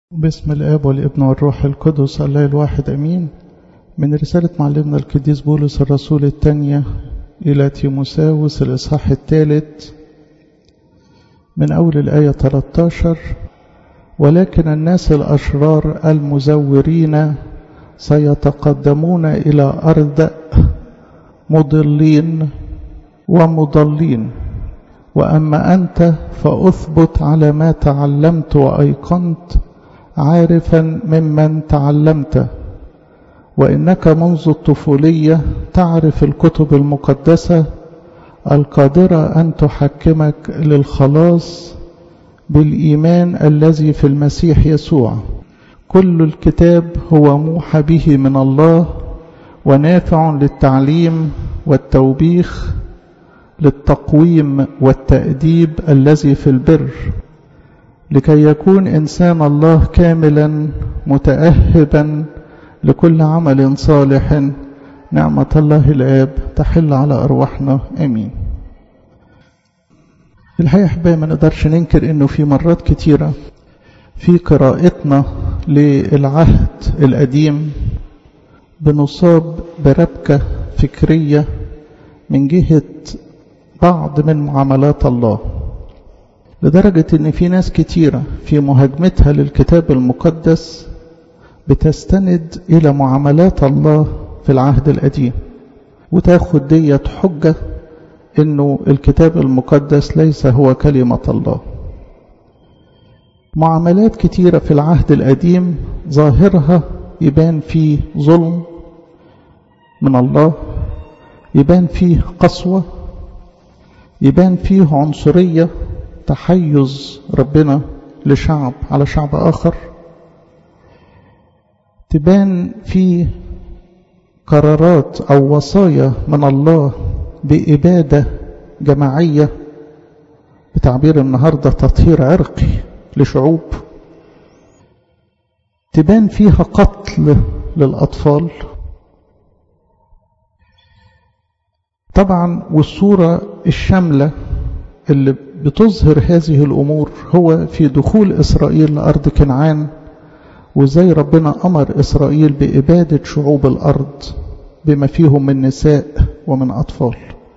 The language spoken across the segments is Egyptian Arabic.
باسم الآب والابن والروح القدس الله الواحد أمين من رسالة معلمنا القديس بولس الرسول الثانية إلى تيموساوس الإصحاح الثالث من أول الآية 13 ولكن الناس الأشرار المزورين سيتقدمون إلى أرض مضلين ومضلين وأما أنت فأثبت على ما تعلمت وأيقنت عارفا ممن تعلمت وإنك منذ الطفولية تعرف الكتب المقدسة القادرة أن تحكمك للخلاص بالإيمان الذي في المسيح يسوع كل الكتاب هو موحى به من الله ونافع للتعليم والتوبيخ للتقويم والتأديب الذي في البر لكي يكون إنسان الله كاملا متأهبا لكل عمل صالح نعمة الله الآب تحل على أرواحنا آمين الحقيقة أحبائي ما نقدرش ننكر إنه في مرات كتيرة في قراءتنا للعهد القديم بنصاب بربكة فكرية من جهة بعض من معاملات الله لدرجة ان في ناس كتيرة في مهاجمتها للكتاب المقدس بتستند الى معاملات الله في العهد القديم وتاخد ديت حجة انه الكتاب المقدس ليس هو كلمة الله معاملات كتيرة في العهد القديم ظاهرها يبان فيه ظلم من الله يبان فيه قسوة يبان فيه عنصرية تحيز ربنا لشعب على شعب آخر تبان فيه قرارات أو وصايا من الله بإبادة جماعية بتعبير النهاردة تطهير عرقي لشعوب تبان فيها قتل للأطفال طبعا والصورة الشاملة اللي بتظهر هذه الأمور هو في دخول إسرائيل لأرض كنعان وزي ربنا أمر إسرائيل بإبادة شعوب الأرض بما فيهم من نساء ومن أطفال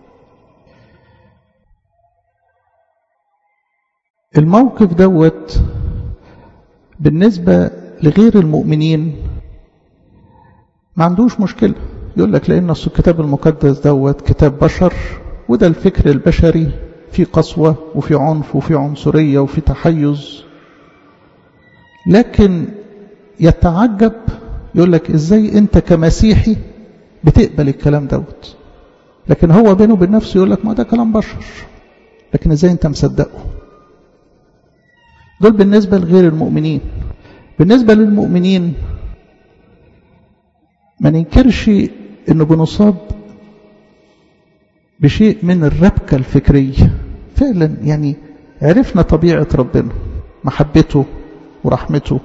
الموقف دوت بالنسبة لغير المؤمنين ما عندوش مشكلة يقول لك لأن الكتاب المقدس دوت كتاب بشر وده الفكر البشري في قسوة وفي عنف وفي عنصرية وفي تحيز لكن يتعجب يقول لك ازاي انت كمسيحي بتقبل الكلام دوت لكن هو بينه وبين نفسه يقول لك ما ده كلام بشر لكن ازاي انت مصدقه دول بالنسبة لغير المؤمنين بالنسبة للمؤمنين ما ننكرش انه بنصاب بشيء من الربكة الفكرية فعلا يعني عرفنا طبيعة ربنا محبته ورحمته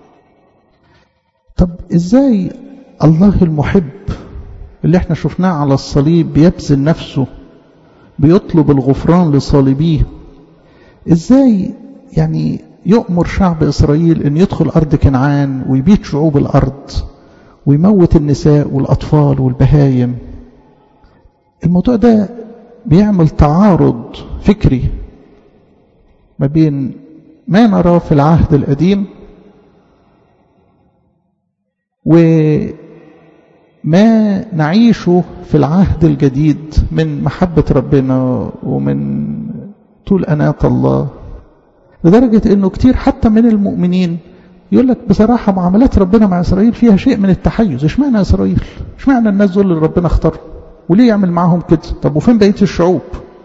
طب ازاي الله المحب اللي احنا شفناه على الصليب بيبذل نفسه بيطلب الغفران لصالبيه ازاي يعني يؤمر شعب إسرائيل أن يدخل أرض كنعان ويبيد شعوب الأرض ويموت النساء والأطفال والبهايم الموضوع ده بيعمل تعارض فكري ما بين ما نراه في العهد القديم وما نعيشه في العهد الجديد من محبة ربنا ومن طول أناة الله لدرجة أنه كتير حتى من المؤمنين يقول لك بصراحة معاملات ربنا مع إسرائيل فيها شيء من التحيز اشمعنى إسرائيل اشمعنى الناس دول اللي ربنا اختارهم وليه يعمل معاهم كده طب وفين بقية الشعوب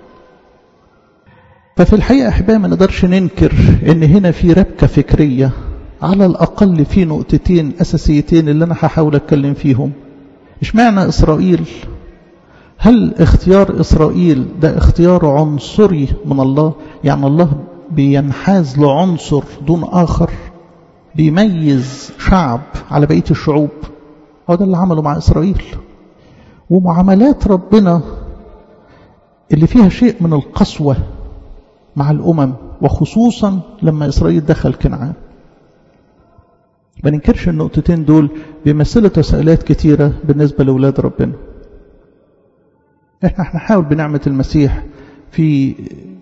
ففي الحقيقة أحبائي ما نقدرش ننكر ان هنا في ربكة فكرية على الأقل في نقطتين أساسيتين اللي أنا هحاول أتكلم فيهم اشمعنى إسرائيل هل اختيار إسرائيل ده اختيار عنصري من الله يعني الله بينحاز لعنصر دون آخر بيميز شعب على بقية الشعوب هو ده اللي عمله مع إسرائيل ومعاملات ربنا اللي فيها شيء من القسوة مع الأمم وخصوصا لما إسرائيل دخل كنعان ما ننكرش النقطتين دول بيمثلوا تساؤلات كتيرة بالنسبة لأولاد ربنا احنا هنحاول بنعمة المسيح في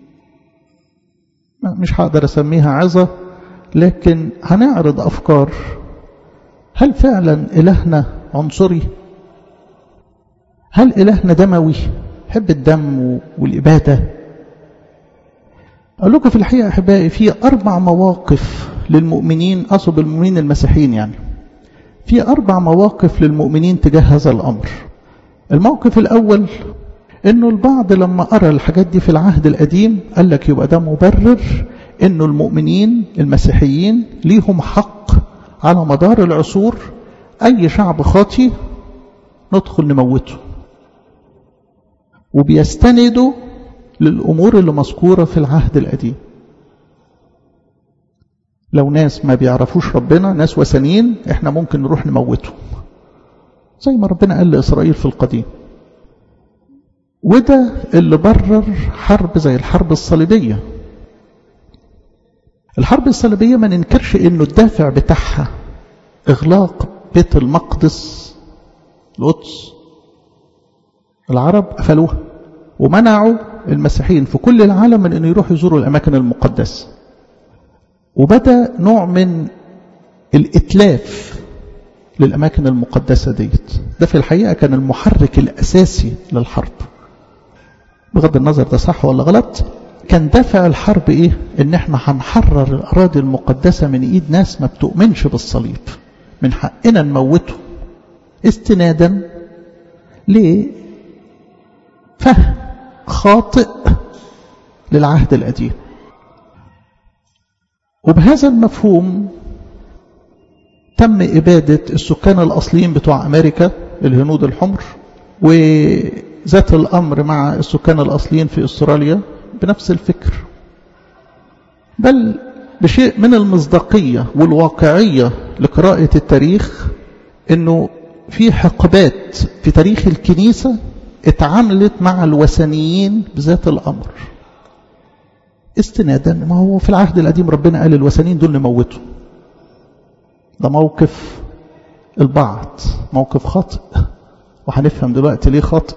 مش هقدر اسميها عظة لكن هنعرض افكار هل فعلا الهنا عنصري هل الهنا دموي حب الدم والاباده اقول لكم في الحقيقه احبائي في اربع مواقف للمؤمنين اقصد المؤمنين المسيحيين يعني في اربع مواقف للمؤمنين تجاه هذا الامر الموقف الاول انه البعض لما قرا الحاجات دي في العهد القديم قال لك يبقى ده مبرر انه المؤمنين المسيحيين ليهم حق على مدار العصور اي شعب خاطي ندخل نموته وبيستندوا للامور اللي مذكوره في العهد القديم لو ناس ما بيعرفوش ربنا ناس وثنيين احنا ممكن نروح نموتهم زي ما ربنا قال لاسرائيل في القديم وده اللي برر حرب زي الحرب الصليبية الحرب الصليبية ما ننكرش انه الدافع بتاعها اغلاق بيت المقدس القدس العرب قفلوها ومنعوا المسيحيين في كل العالم من انه يروحوا يزوروا الاماكن المقدسة وبدأ نوع من الاتلاف للاماكن المقدسة ديت ده في الحقيقة كان المحرك الاساسي للحرب بغض النظر ده صح ولا غلط كان دافع الحرب ايه ان احنا هنحرر الاراضي المقدسه من ايد ناس ما بتؤمنش بالصليب من حقنا نموته استنادا لفهم خاطئ للعهد القديم وبهذا المفهوم تم إبادة السكان الأصليين بتوع أمريكا الهنود الحمر و ذات الأمر مع السكان الأصليين في أستراليا بنفس الفكر بل بشيء من المصداقية والواقعية لقراءة التاريخ أنه في حقبات في تاريخ الكنيسة اتعاملت مع الوثنيين بذات الأمر استنادا ما هو في العهد القديم ربنا قال الوثنيين دول نموتهم ده موقف البعض موقف خاطئ وهنفهم دلوقتي ليه خاطئ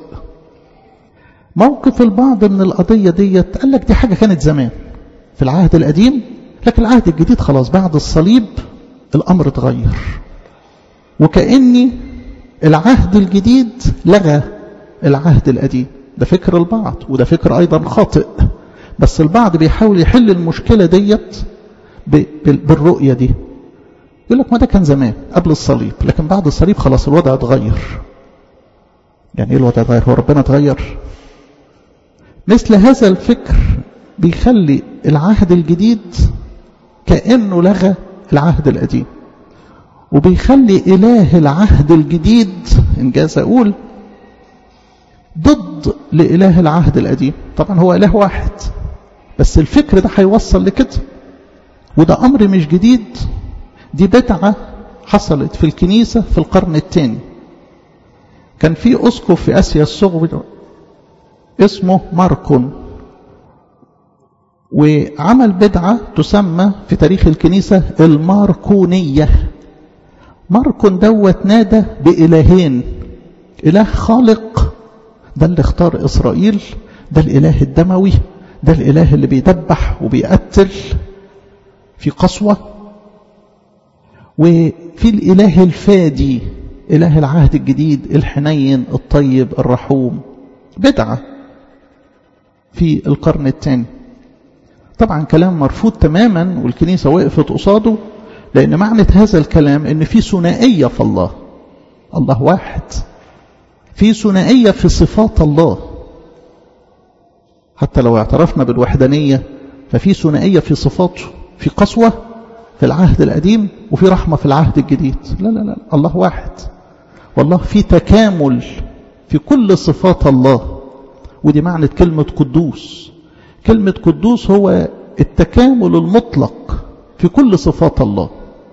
موقف البعض من القضية ديت قال لك دي حاجة كانت زمان في العهد القديم لكن العهد الجديد خلاص بعد الصليب الأمر اتغير وكأني العهد الجديد لغى العهد القديم ده فكر البعض وده فكر أيضا خاطئ بس البعض بيحاول يحل المشكلة ديت بالرؤية دي يقول لك ما ده كان زمان قبل الصليب لكن بعد الصليب خلاص الوضع اتغير يعني ايه الوضع اتغير هو ربنا اتغير مثل هذا الفكر بيخلي العهد الجديد كأنه لغى العهد القديم وبيخلي إله العهد الجديد إن جاز أقول ضد لإله العهد القديم طبعا هو إله واحد بس الفكر ده هيوصل لكده وده أمر مش جديد دي بدعة حصلت في الكنيسة في القرن الثاني كان في أسقف في آسيا الصغرى اسمه ماركون وعمل بدعة تسمى في تاريخ الكنيسة الماركونية ماركون دوت نادى بإلهين إله خالق ده اللي اختار إسرائيل ده الإله الدموي ده الإله اللي بيدبح وبيقتل في قسوة وفي الإله الفادي إله العهد الجديد الحنين الطيب الرحوم بدعة في القرن الثاني طبعا كلام مرفوض تماما والكنيسة وقفت قصاده لأن معنى هذا الكلام أن في ثنائية في الله الله واحد في ثنائية في صفات الله حتى لو اعترفنا بالوحدانية ففي ثنائية في صفاته في قسوة في العهد القديم وفي رحمة في العهد الجديد لا لا لا الله واحد والله في تكامل في كل صفات الله ودي معنى كلمة قدوس كلمة قدوس هو التكامل المطلق في كل صفات الله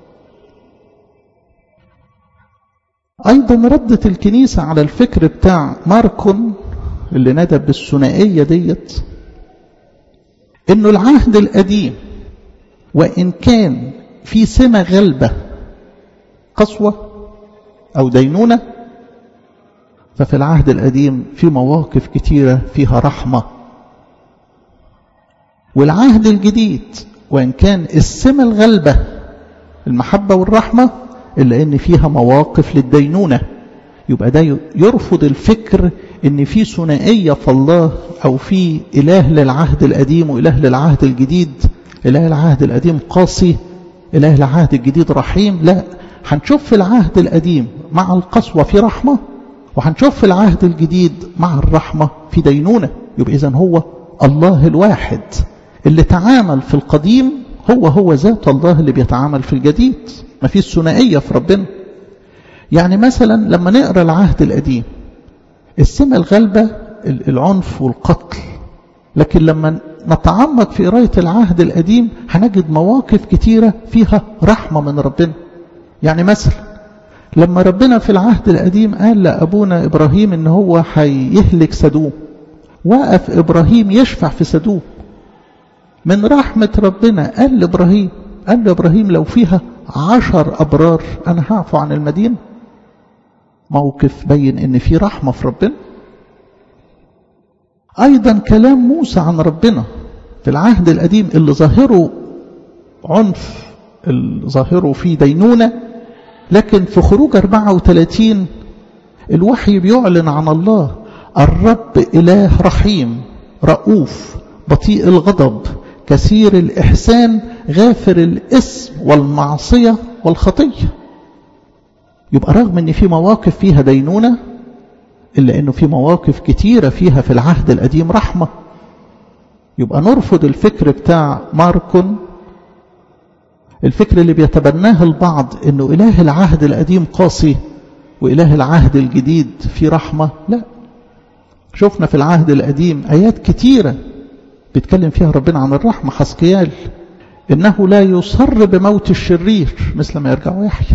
أيضا ردت الكنيسة على الفكر بتاع ماركون اللي ندى بالثنائية ديت انه العهد القديم وإن كان في سمة غلبة قسوة أو دينونة ففي العهد القديم في مواقف كتيرة فيها رحمة والعهد الجديد وإن كان السمة الغلبة المحبة والرحمة إلا أن فيها مواقف للدينونة يبقى ده يرفض الفكر ان في ثنائيه في الله او في اله للعهد القديم واله للعهد الجديد اله العهد القديم قاسي اله العهد الجديد رحيم لا هنشوف في العهد القديم مع القسوه في رحمه وهنشوف في العهد الجديد مع الرحمه في دينونه يبقى اذا هو الله الواحد اللي تعامل في القديم هو هو ذات الله اللي بيتعامل في الجديد ما فيش ثنائيه في ربنا يعني مثلا لما نقرا العهد القديم السمة الغالبة العنف والقتل لكن لما نتعمق في قراية العهد القديم هنجد مواقف كتيرة فيها رحمة من ربنا يعني مثلا لما ربنا في العهد القديم قال لأبونا إبراهيم إن هو هيهلك سدوم وقف إبراهيم يشفع في سدوم من رحمة ربنا قال لإبراهيم قال لإبراهيم لو فيها عشر أبرار أنا هعفو عن المدينة موقف بين ان في رحمه في ربنا ايضا كلام موسى عن ربنا في العهد القديم اللي ظاهره عنف اللي ظاهره فيه دينونه لكن في خروج 34 الوحي بيعلن عن الله الرب اله رحيم رؤوف بطيء الغضب كثير الاحسان غافر الاسم والمعصيه والخطيه يبقى رغم ان في مواقف فيها دينونة الا انه في مواقف كتيرة فيها في العهد القديم رحمة يبقى نرفض الفكر بتاع ماركون الفكر اللي بيتبناه البعض انه اله العهد القديم قاسي واله العهد الجديد في رحمة لا شفنا في العهد القديم ايات كتيرة بيتكلم فيها ربنا عن الرحمة حسقيال انه لا يصر بموت الشرير مثل ما يرجع يحيى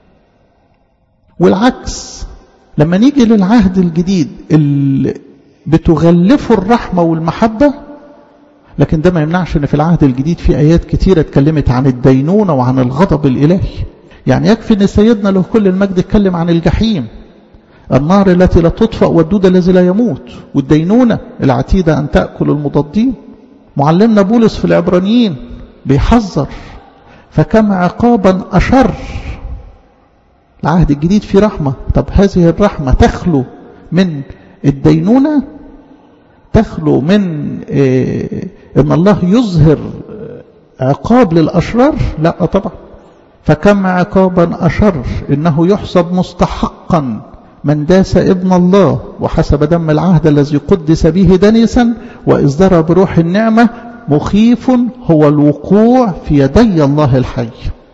والعكس لما نيجي للعهد الجديد اللي بتغلفه الرحمة والمحبة لكن ده ما يمنعش ان في العهد الجديد في ايات كتيرة اتكلمت عن الدينونة وعن الغضب الالهي يعني يكفي ان سيدنا له كل المجد اتكلم عن الجحيم النار التي لا تطفأ والدود الذي لا يموت والدينونة العتيدة ان تأكل المضادين معلمنا بولس في العبرانيين بيحذر فكم عقابا أشر العهد الجديد فيه رحمة طب هذه الرحمة تخلو من الدينونة تخلو من إيه ان الله يظهر عقاب للأشرار لا طبعا فكم عقابا أشر إنه يحسب مستحقا من داس ابن الله وحسب دم العهد الذي قدس به دنسا وإصدر بروح النعمة مخيف هو الوقوع في يدي الله الحي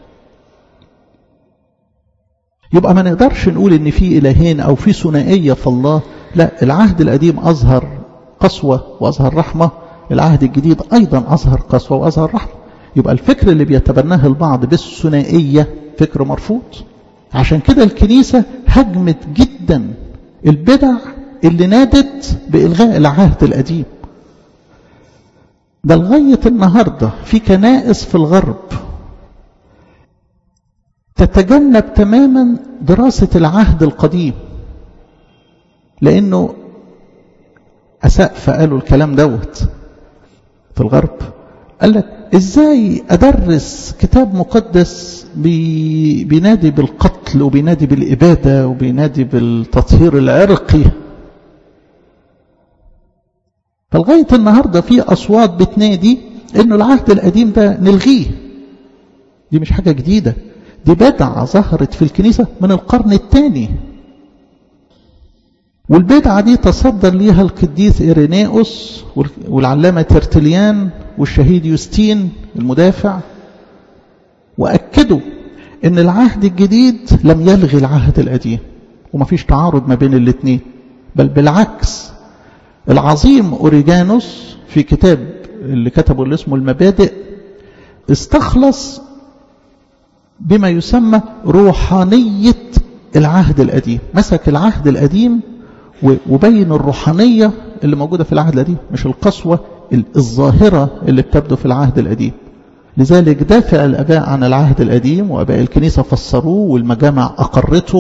يبقى ما نقدرش نقول ان في الهين او في ثنائيه في الله لا العهد القديم اظهر قسوه واظهر رحمه العهد الجديد ايضا اظهر قسوه واظهر رحمه يبقى الفكر اللي بيتبناه البعض بالثنائيه فكر مرفوض عشان كده الكنيسه هجمت جدا البدع اللي نادت بالغاء العهد القديم ده لغايه النهارده في كنائس في الغرب تتجنب تماما دراسة العهد القديم لأنه أسقف قالوا الكلام دوت في الغرب قال لك إزاي أدرس كتاب مقدس بي بينادي بالقتل وبينادي بالإبادة وبينادي بالتطهير العرقي فلغاية النهاردة في أصوات بتنادي إنه العهد القديم ده نلغيه دي مش حاجة جديدة دي بدعة ظهرت في الكنيسة من القرن الثاني والبدعة دي تصدر ليها القديس إيرينيوس والعلامة ترتليان والشهيد يوستين المدافع وأكدوا أن العهد الجديد لم يلغي العهد القديم وما فيش تعارض ما بين الاثنين بل بالعكس العظيم أوريجانوس في كتاب اللي كتبه اللي اسمه المبادئ استخلص بما يسمى روحانية العهد القديم مسك العهد القديم وبين الروحانية اللي موجودة في العهد القديم مش القسوة الظاهرة اللي بتبدو في العهد القديم لذلك دافع الأباء عن العهد القديم وأباء الكنيسة فسروه والمجامع أقرته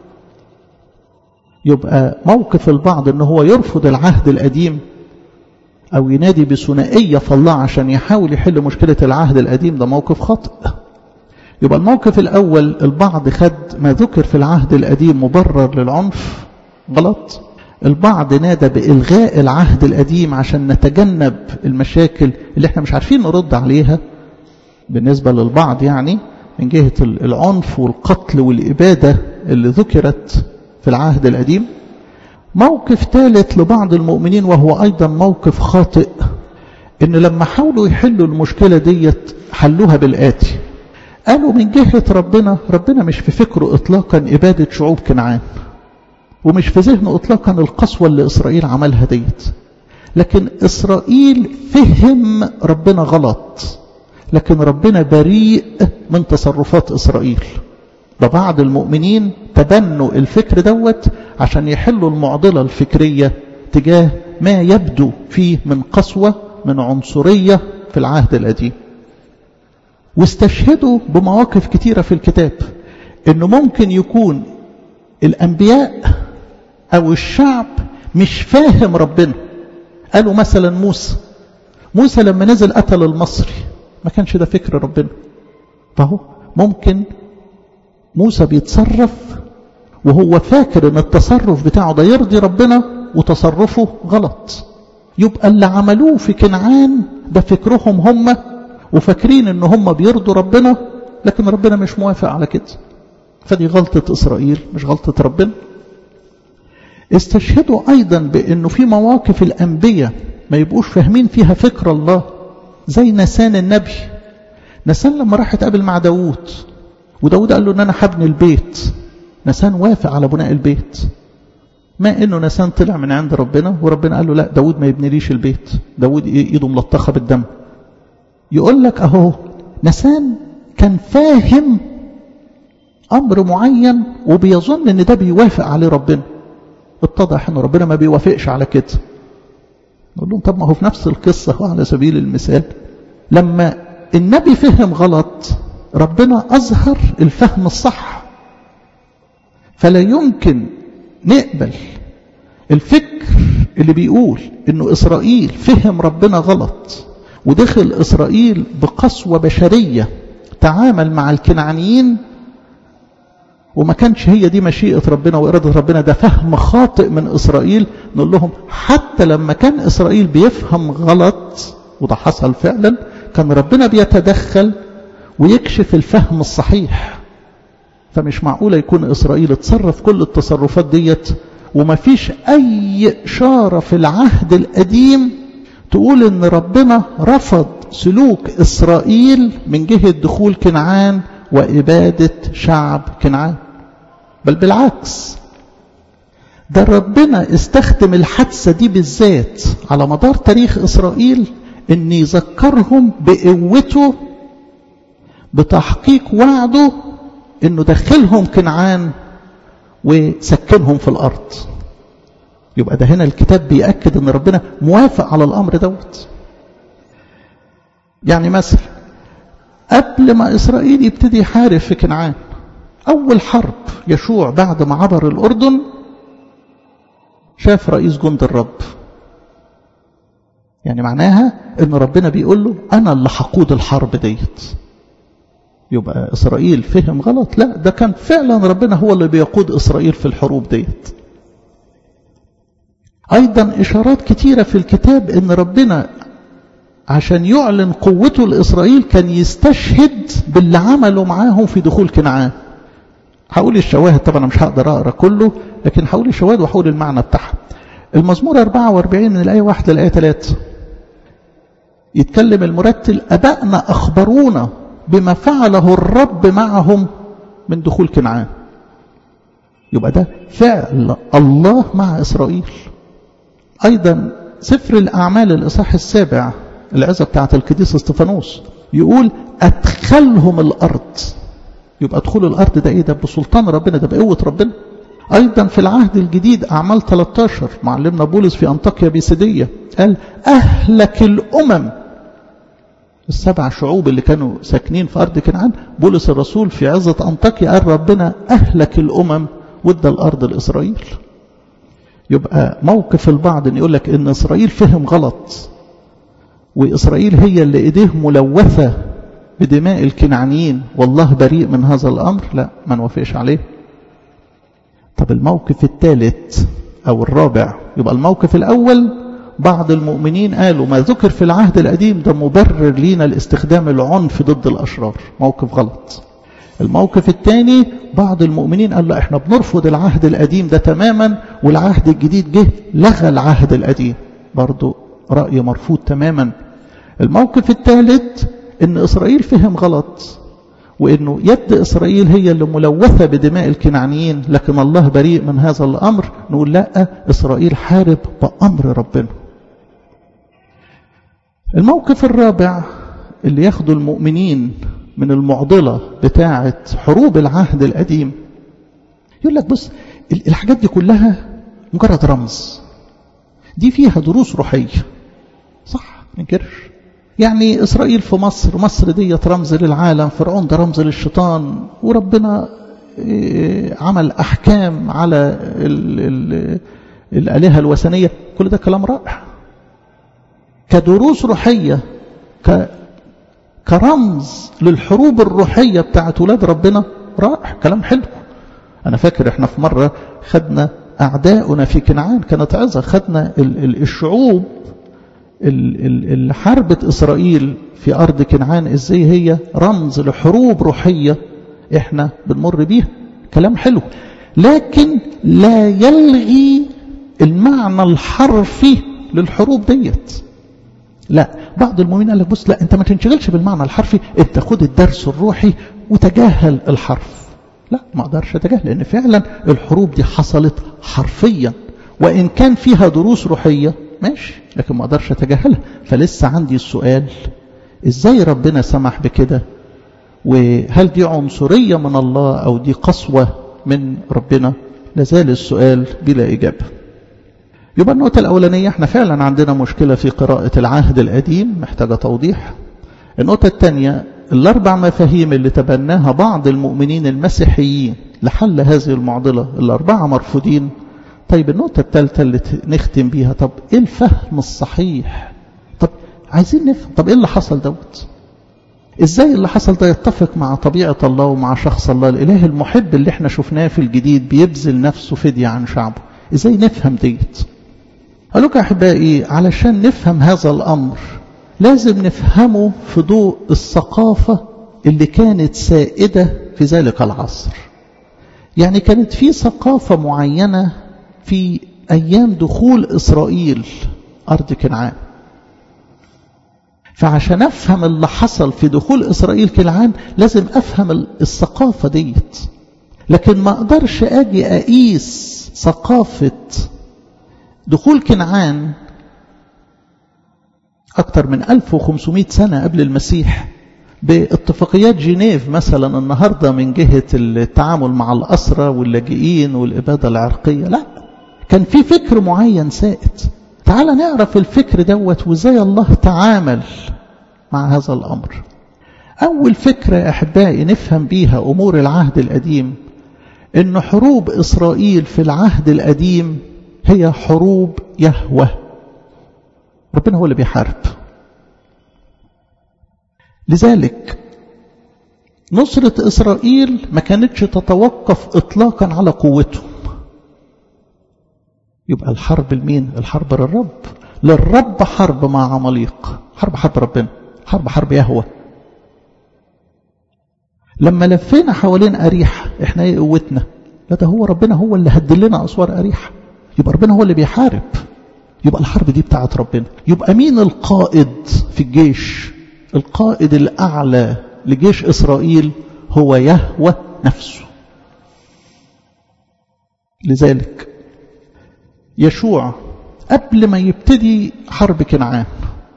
يبقى موقف البعض ان هو يرفض العهد القديم او ينادي بثنائية في الله عشان يحاول يحل مشكلة العهد القديم ده موقف خاطئ يبقى الموقف الاول البعض خد ما ذكر في العهد القديم مبرر للعنف غلط البعض نادى بإلغاء العهد القديم عشان نتجنب المشاكل اللي احنا مش عارفين نرد عليها بالنسبة للبعض يعني من جهة العنف والقتل والإبادة اللي ذكرت في العهد القديم موقف ثالث لبعض المؤمنين وهو أيضا موقف خاطئ إن لما حاولوا يحلوا المشكلة ديت حلوها بالآتي قالوا من جهة ربنا ربنا مش في فكره إطلاقا إبادة شعوب كنعان ومش في ذهنه إطلاقا القسوة اللي إسرائيل عملها ديت لكن إسرائيل فهم ربنا غلط لكن ربنا بريء من تصرفات إسرائيل ده بعض المؤمنين تبنوا الفكر دوت عشان يحلوا المعضلة الفكرية تجاه ما يبدو فيه من قسوة من عنصرية في العهد القديم واستشهدوا بمواقف كتيرة في الكتاب انه ممكن يكون الانبياء او الشعب مش فاهم ربنا قالوا مثلا موسى موسى لما نزل قتل المصري ما كانش ده فكر ربنا فهو ممكن موسى بيتصرف وهو فاكر ان التصرف بتاعه ده يرضي ربنا وتصرفه غلط يبقى اللي عملوه في كنعان ده فكرهم هم وفاكرين ان هم بيرضوا ربنا لكن ربنا مش موافق على كده فدي غلطة إسرائيل مش غلطة ربنا استشهدوا أيضا بأنه في مواقف الأنبياء ما يبقوش فاهمين فيها فكر الله زي نسان النبي نسان لما راح يتقابل مع داوود وداود قال له ان انا هبني البيت نسان وافق على بناء البيت ما انه نسان طلع من عند ربنا وربنا قال له لا داود ما يبنيليش البيت داود ايده ملطخه بالدم يقول لك اهو نسان كان فاهم امر معين وبيظن ان ده بيوافق عليه ربنا اتضح ان ربنا ما بيوافقش على كده نقول لهم طب ما هو في نفس القصه هو على سبيل المثال لما النبي فهم غلط ربنا أظهر الفهم الصح فلا يمكن نقبل الفكر اللي بيقول انه اسرائيل فهم ربنا غلط ودخل اسرائيل بقسوة بشرية تعامل مع الكنعانيين وما كانش هي دي مشيئة ربنا وإرادة ربنا ده فهم خاطئ من إسرائيل نقول لهم حتى لما كان إسرائيل بيفهم غلط وده حصل فعلا كان ربنا بيتدخل ويكشف الفهم الصحيح فمش معقولة يكون إسرائيل اتصرف كل التصرفات ديت وما فيش أي إشارة في العهد القديم تقول إن ربنا رفض سلوك إسرائيل من جهة دخول كنعان وإبادة شعب كنعان بل بالعكس ده ربنا استخدم الحادثة دي بالذات على مدار تاريخ إسرائيل إن يذكرهم بقوته بتحقيق وعده انه دخلهم كنعان وسكنهم في الارض يبقى ده هنا الكتاب بيأكد ان ربنا موافق على الامر دوت يعني مثلا قبل ما اسرائيل يبتدي يحارب في كنعان اول حرب يشوع بعد ما عبر الاردن شاف رئيس جند الرب يعني معناها ان ربنا بيقول له انا اللي هقود الحرب ديت يبقى إسرائيل فهم غلط لا ده كان فعلا ربنا هو اللي بيقود إسرائيل في الحروب ديت أيضا إشارات كتيرة في الكتاب إن ربنا عشان يعلن قوته لإسرائيل كان يستشهد باللي عمله معاهم في دخول كنعان هقول الشواهد طبعا أنا مش هقدر أقرأ كله لكن هقول الشواهد وهقول المعنى بتاعها المزمور 44 من الآية 1 للآية 3 يتكلم المرتل أبائنا أخبرونا بما فعله الرب معهم من دخول كنعان يبقى ده فعل الله مع إسرائيل أيضا سفر الأعمال الإصحاح السابع العزة بتاعت القديس استفانوس يقول أدخلهم الأرض يبقى دخول الأرض ده إيه ده بسلطان ربنا ده بقوة ربنا أيضا في العهد الجديد أعمال 13 معلمنا بولس في أنطاكيا بيسيدية قال أهلك الأمم السبع شعوب اللي كانوا ساكنين في أرض كنعان بولس الرسول في عزة أنطاكيا قال ربنا أهلك الأمم وادى الأرض لإسرائيل يبقى موقف البعض ان يقول لك ان إسرائيل فهم غلط وإسرائيل هي اللي إيديه ملوثة بدماء الكنعانيين والله بريء من هذا الأمر لا ما نوافقش عليه طب الموقف الثالث أو الرابع يبقى الموقف الأول بعض المؤمنين قالوا ما ذكر في العهد القديم ده مبرر لينا لاستخدام العنف ضد الأشرار موقف غلط الموقف الثاني بعض المؤمنين قال لا احنا بنرفض العهد القديم ده تماما والعهد الجديد جه لغى العهد القديم برضو رأي مرفوض تماما الموقف الثالث ان اسرائيل فهم غلط وانه يد اسرائيل هي اللي ملوثة بدماء الكنعانيين لكن الله بريء من هذا الامر نقول لا اسرائيل حارب بامر ربنا الموقف الرابع اللي ياخده المؤمنين من المعضلة بتاعة حروب العهد القديم يقول لك بص الحاجات دي كلها مجرد رمز دي فيها دروس روحية صح منكرش يعني إسرائيل في مصر مصر دي رمز للعالم فرعون ده رمز للشيطان وربنا عمل أحكام على ال ال الآلهة الوثنية كل ده كلام رائع كدروس روحية ك كرمز للحروب الروحية بتاعت ولاد ربنا رائع كلام حلو أنا فاكر إحنا في مرة خدنا أعداؤنا في كنعان كانت عظة خدنا الشعوب اللي حاربت إسرائيل في أرض كنعان إزاي هي رمز لحروب روحية إحنا بنمر بيها كلام حلو لكن لا يلغي المعنى الحرفي للحروب ديت لا بعض المؤمنين قال لك بص لا انت ما تنشغلش بالمعنى الحرفي انت خد الدرس الروحي وتجاهل الحرف لا ما اقدرش اتجاهل لان فعلا الحروب دي حصلت حرفيا وان كان فيها دروس روحيه ماشي لكن ما اقدرش اتجاهلها فلسه عندي السؤال ازاي ربنا سمح بكده وهل دي عنصريه من الله او دي قسوه من ربنا لازال السؤال بلا اجابه يبقى النقطة الأولانية احنا فعلا عندنا مشكلة في قراءة العهد القديم محتاجة توضيح النقطة الثانية الأربع مفاهيم اللي تبناها بعض المؤمنين المسيحيين لحل هذه المعضلة الأربعة مرفوضين طيب النقطة الثالثة اللي نختم بيها طب إيه الفهم الصحيح طب عايزين نفهم طب إيه اللي حصل دوت إزاي اللي حصل ده يتفق مع طبيعة الله ومع شخص الله الإله المحب اللي احنا شفناه في الجديد بيبذل نفسه فدية عن شعبه إزاي نفهم ديت قال لك أحبائي علشان نفهم هذا الأمر لازم نفهمه في ضوء الثقافة اللي كانت سائدة في ذلك العصر يعني كانت في ثقافة معينة في أيام دخول إسرائيل أرض كنعان فعشان أفهم اللي حصل في دخول إسرائيل كنعان لازم أفهم الثقافة ديت لكن ما أقدرش أجي أقيس ثقافة دخول كنعان أكثر من 1500 سنة قبل المسيح باتفاقيات جنيف مثلا النهاردة من جهة التعامل مع الأسرة واللاجئين والإبادة العرقية لا كان في فكر معين سائد تعال نعرف الفكر دوت وازاي الله تعامل مع هذا الأمر أول فكرة يا أحبائي نفهم بيها أمور العهد القديم إن حروب إسرائيل في العهد القديم هي حروب يهوه ربنا هو اللي بيحارب لذلك نصرة إسرائيل ما كانتش تتوقف إطلاقا على قوتهم يبقى الحرب لمين الحرب للرب للرب حرب مع عماليق حرب حرب ربنا حرب حرب يهوه لما لفينا حوالين أريحة احنا ايه قوتنا لا ده هو ربنا هو اللي هدل لنا أسوار أريحة يبقى ربنا هو اللي بيحارب يبقى الحرب دي بتاعت ربنا يبقى مين القائد في الجيش القائد الأعلى لجيش إسرائيل هو يهوى نفسه لذلك يشوع قبل ما يبتدي حرب كنعان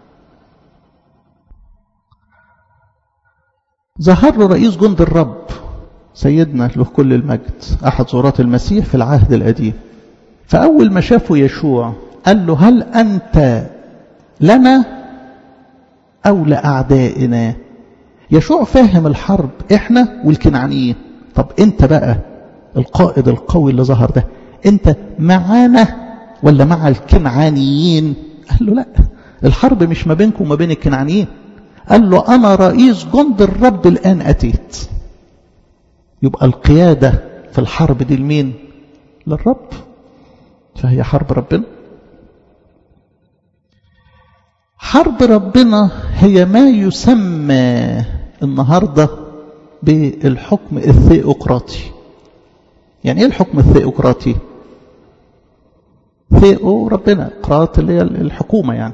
ظهر له رئيس جند الرب سيدنا له كل المجد أحد زورات المسيح في العهد القديم فأول ما شافه يشوع قال له هل أنت لنا أو لأعدائنا يشوع فاهم الحرب إحنا والكنعانيين طب أنت بقى القائد القوي اللي ظهر ده أنت معانا ولا مع الكنعانيين قال له لا الحرب مش ما بينكم وما بين الكنعانيين قال له أنا رئيس جند الرب الآن أتيت يبقى القيادة في الحرب دي لمين للرب فهي حرب ربنا حرب ربنا هي ما يسمى النهاردة بالحكم الثيوقراطي يعني ايه الحكم الثيوقراطي ثيو ربنا قراط اللي هي الحكومة يعني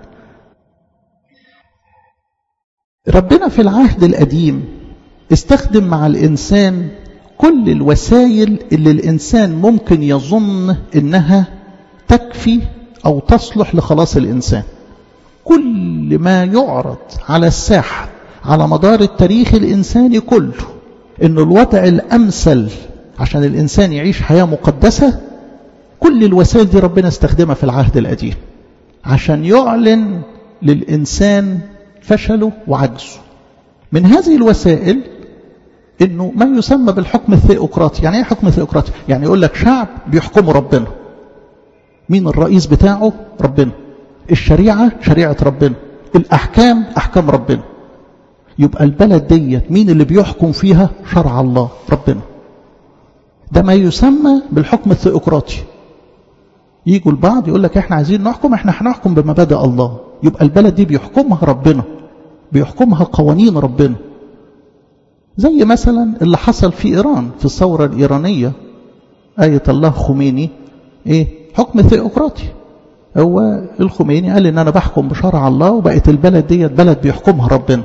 ربنا في العهد القديم استخدم مع الإنسان كل الوسائل اللي الإنسان ممكن يظن إنها تكفي أو تصلح لخلاص الإنسان كل ما يعرض على الساحة على مدار التاريخ الإنساني كله إنه الوضع الأمثل عشان الإنسان يعيش حياة مقدسة كل الوسائل دي ربنا استخدمها في العهد القديم عشان يعلن للإنسان فشله وعجزه من هذه الوسائل انه ما يسمى بالحكم الثيوقراطي يعني ايه حكم ثيوقراطي يعني يقول لك شعب بيحكمه ربنا مين الرئيس بتاعه ربنا الشريعة شريعة ربنا الأحكام أحكام ربنا يبقى البلد ديت مين اللي بيحكم فيها شرع الله ربنا ده ما يسمى بالحكم الثيوقراطي يجوا البعض يقول لك احنا عايزين نحكم احنا هنحكم بمبادئ الله يبقى البلد دي بيحكمها ربنا بيحكمها قوانين ربنا زي مثلا اللي حصل في إيران في الثورة الإيرانية آية الله خميني إيه حكم ثيوقراطي هو الخميني قال إن أنا بحكم بشرع الله وبقت البلد ديت بلد بيحكمها ربنا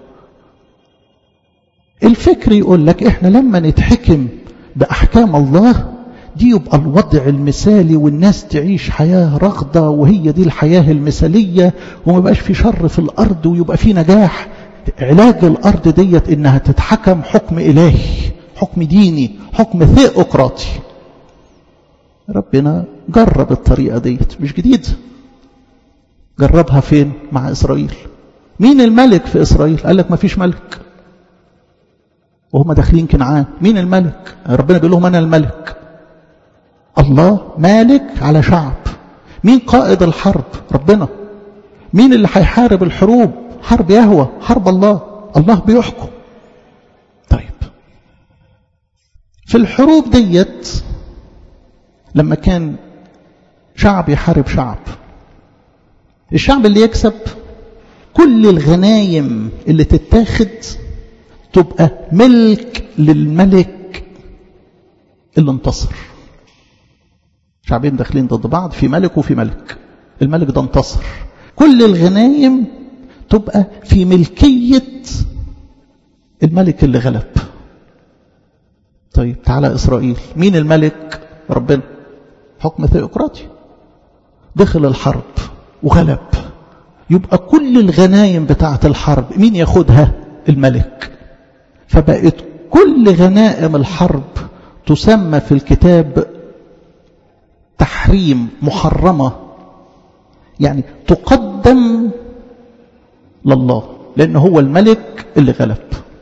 الفكر يقول لك إحنا لما نتحكم بأحكام الله دي يبقى الوضع المثالي والناس تعيش حياة رغدة وهي دي الحياة المثالية وما بقاش في شر في الأرض ويبقى في نجاح علاج الأرض ديت إنها تتحكم حكم إلهي حكم ديني حكم ثيوقراطي ربنا جرب الطريقة ديت مش جديد جربها فين مع إسرائيل مين الملك في إسرائيل قال لك ما فيش ملك وهم داخلين كنعان مين الملك ربنا بيقول لهم أنا الملك الله مالك على شعب مين قائد الحرب ربنا مين اللي هيحارب الحروب حرب يهوى حرب الله الله بيحكم طيب في الحروب ديت لما كان شعب يحارب شعب الشعب اللي يكسب كل الغنايم اللي تتاخد تبقى ملك للملك اللي انتصر شعبين داخلين ضد بعض في ملك وفي ملك الملك ده انتصر كل الغنايم تبقى في ملكية الملك اللي غلب طيب تعالى إسرائيل مين الملك ربنا حكم ثيوقراطي دخل الحرب وغلب يبقى كل الغنايم بتاعة الحرب مين ياخدها الملك فبقت كل غنائم الحرب تسمى في الكتاب تحريم محرمة يعني تقدم لله لأنه هو الملك اللي غلب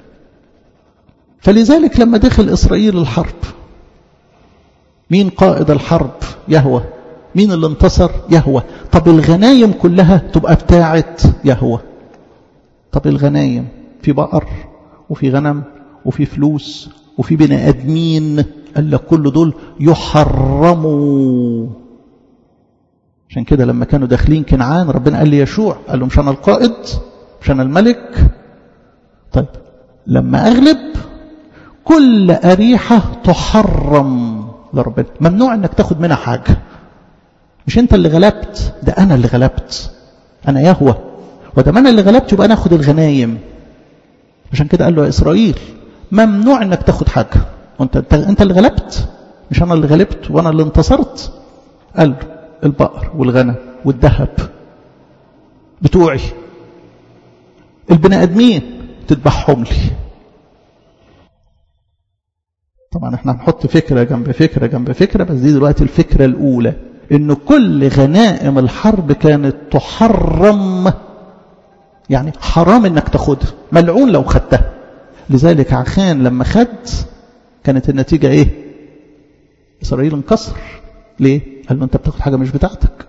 فلذلك لما دخل إسرائيل الحرب مين قائد الحرب يهوى مين اللي انتصر يهوى طب الغنايم كلها تبقى بتاعت يهوى طب الغنايم في بقر وفي غنم وفي فلوس وفي بني ادمين قال لك كل دول يحرموا عشان كده لما كانوا داخلين كنعان ربنا قال لي يشوع قال له مش انا القائد مش انا الملك طيب لما اغلب كل اريحه تحرم لربنا ممنوع انك تاخد منها حاجه مش انت اللي غلبت ده انا اللي غلبت انا يهوى ودام انا اللي غلبت يبقى انا اخد الغنايم عشان كده قال له يا اسرائيل ممنوع انك تاخد حاجه وانت انت اللي غلبت مش انا اللي غلبت وانا اللي انتصرت قال له البقر والغنم والذهب بتوعي البني ادمين تذبحهم لي طبعا احنا هنحط فكره جنب فكره جنب فكره بس دي دلوقتي الفكره الاولى ان كل غنائم الحرب كانت تحرم يعني حرام انك تاخدها ملعون لو خدتها لذلك عخان لما خد كانت النتيجة ايه اسرائيل انكسر ليه قال له انت بتاخد حاجة مش بتاعتك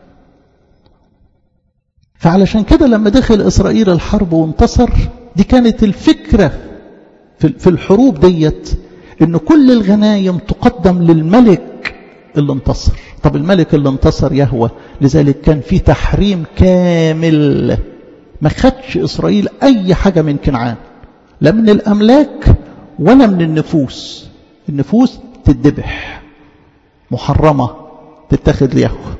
فعلشان كده لما دخل اسرائيل الحرب وانتصر دي كانت الفكرة في الحروب ديت ان كل الغنايم تقدم للملك اللي انتصر طب الملك اللي انتصر يهوى لذلك كان في تحريم كامل ما خدش إسرائيل أي حاجة من كنعان لا من الأملاك ولا من النفوس النفوس تدبح محرمة تتخذ ليهوى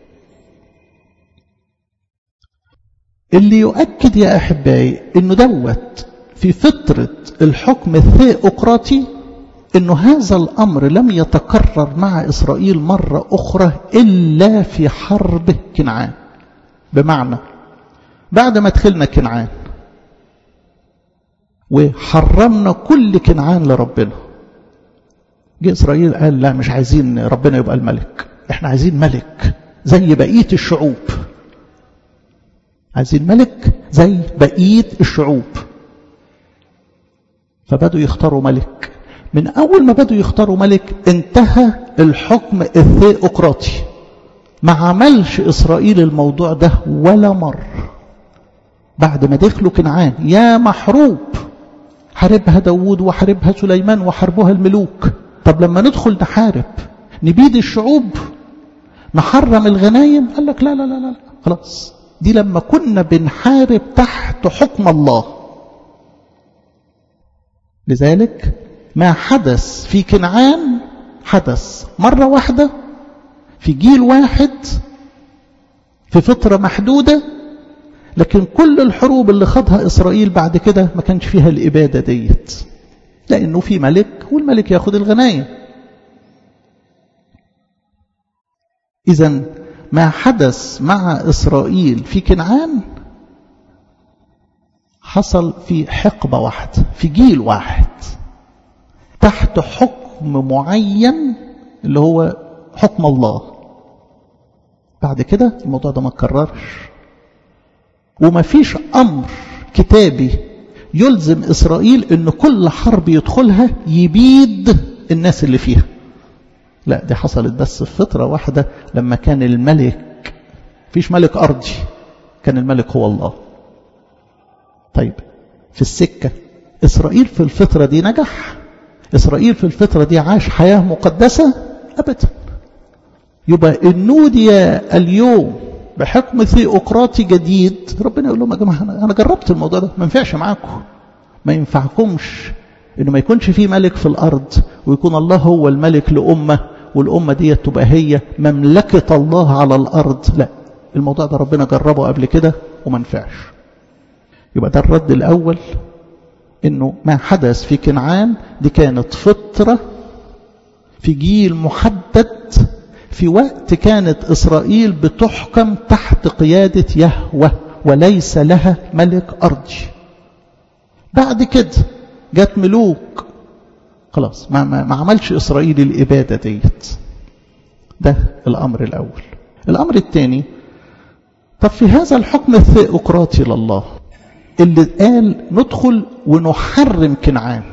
اللي يؤكد يا أحبائي أنه دوت في فترة الحكم الثيوقراطي أنه هذا الأمر لم يتكرر مع إسرائيل مرة أخرى إلا في حرب كنعان بمعنى بعد ما دخلنا كنعان وحرمنا كل كنعان لربنا جه إسرائيل قال لا مش عايزين ربنا يبقى الملك احنا عايزين ملك زي بقية الشعوب عايزين ملك زي بقية الشعوب فبدوا يختاروا ملك من أول ما بدوا يختاروا ملك انتهى الحكم الثيوقراطي ما عملش إسرائيل الموضوع ده ولا مرة بعد ما دخلوا كنعان يا محروب حاربها داوود وحاربها سليمان وحاربوها الملوك طب لما ندخل نحارب نبيد الشعوب نحرم الغنايم قال لك لا لا لا لا خلاص دي لما كنا بنحارب تحت حكم الله لذلك ما حدث في كنعان حدث مرة واحدة في جيل واحد في فترة محدودة لكن كل الحروب اللي خاضها إسرائيل بعد كده ما كانش فيها الإبادة ديت لأنه في ملك والملك ياخد الغنايم إذا ما حدث مع إسرائيل في كنعان حصل في حقبة واحدة في جيل واحد تحت حكم معين اللي هو حكم الله بعد كده الموضوع ده ما اتكررش وما فيش أمر كتابي يلزم إسرائيل أن كل حرب يدخلها يبيد الناس اللي فيها لا دي حصلت بس في فترة واحدة لما كان الملك فيش ملك أرضي كان الملك هو الله طيب في السكة إسرائيل في الفترة دي نجح إسرائيل في الفترة دي عاش حياة مقدسة أبدا يبقى النودي اليوم بحكم ثيوقراطي جديد ربنا يقول لهم يا جماعة أنا جربت الموضوع ده ما ينفعش معاكم ما ينفعكمش إنه ما يكونش في ملك في الأرض ويكون الله هو الملك لأمة والأمة دي تبقى هي مملكة الله على الأرض لا الموضوع ده ربنا جربه قبل كده وما نفعش يبقى ده الرد الأول إنه ما حدث في كنعان دي كانت فترة في جيل محدد في وقت كانت إسرائيل بتحكم تحت قيادة يهوه وليس لها ملك أرضي بعد كده جت ملوك خلاص ما, ما, ما عملش إسرائيل الإبادة ديت ده الأمر الأول الأمر الثاني طب في هذا الحكم الثيوقراطي لله اللي قال ندخل ونحرم كنعان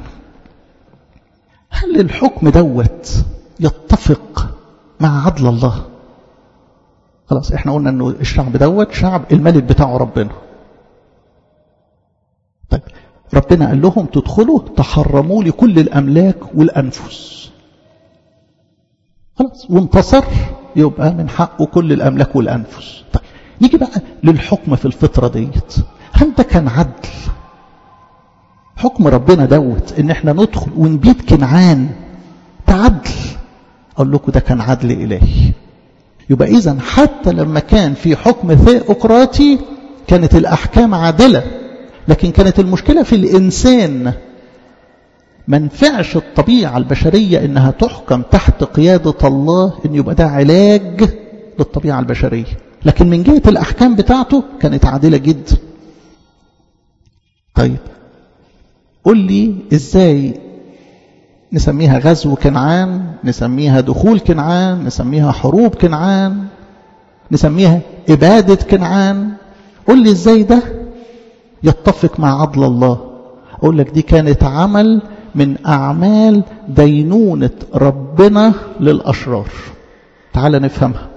هل الحكم دوت يتفق مع عدل الله خلاص احنا قلنا انه الشعب دوت شعب الملك بتاعه ربنا طيب ربنا قال لهم تدخلوا تحرموا لي كل الاملاك والانفس خلاص وانتصر يبقى من حقه كل الاملاك والانفس طيب نيجي بقى للحكم في الفتره ديت هل ده كان عدل حكم ربنا دوت ان احنا ندخل ونبيد كنعان تعدل اقول لكم ده كان عدل الهي يبقى اذا حتى لما كان في حكم ثيوقراطي كانت الاحكام عادله لكن كانت المشكله في الانسان ما نفعش الطبيعه البشريه انها تحكم تحت قياده الله ان يبقى ده علاج للطبيعه البشريه لكن من جهه الاحكام بتاعته كانت عادله جدا طيب قل لي ازاي نسميها غزو كنعان نسميها دخول كنعان نسميها حروب كنعان نسميها إبادة كنعان قل لي ازاي ده يتفق مع عدل الله أقول لك دي كانت عمل من أعمال دينونة ربنا للأشرار تعال نفهمها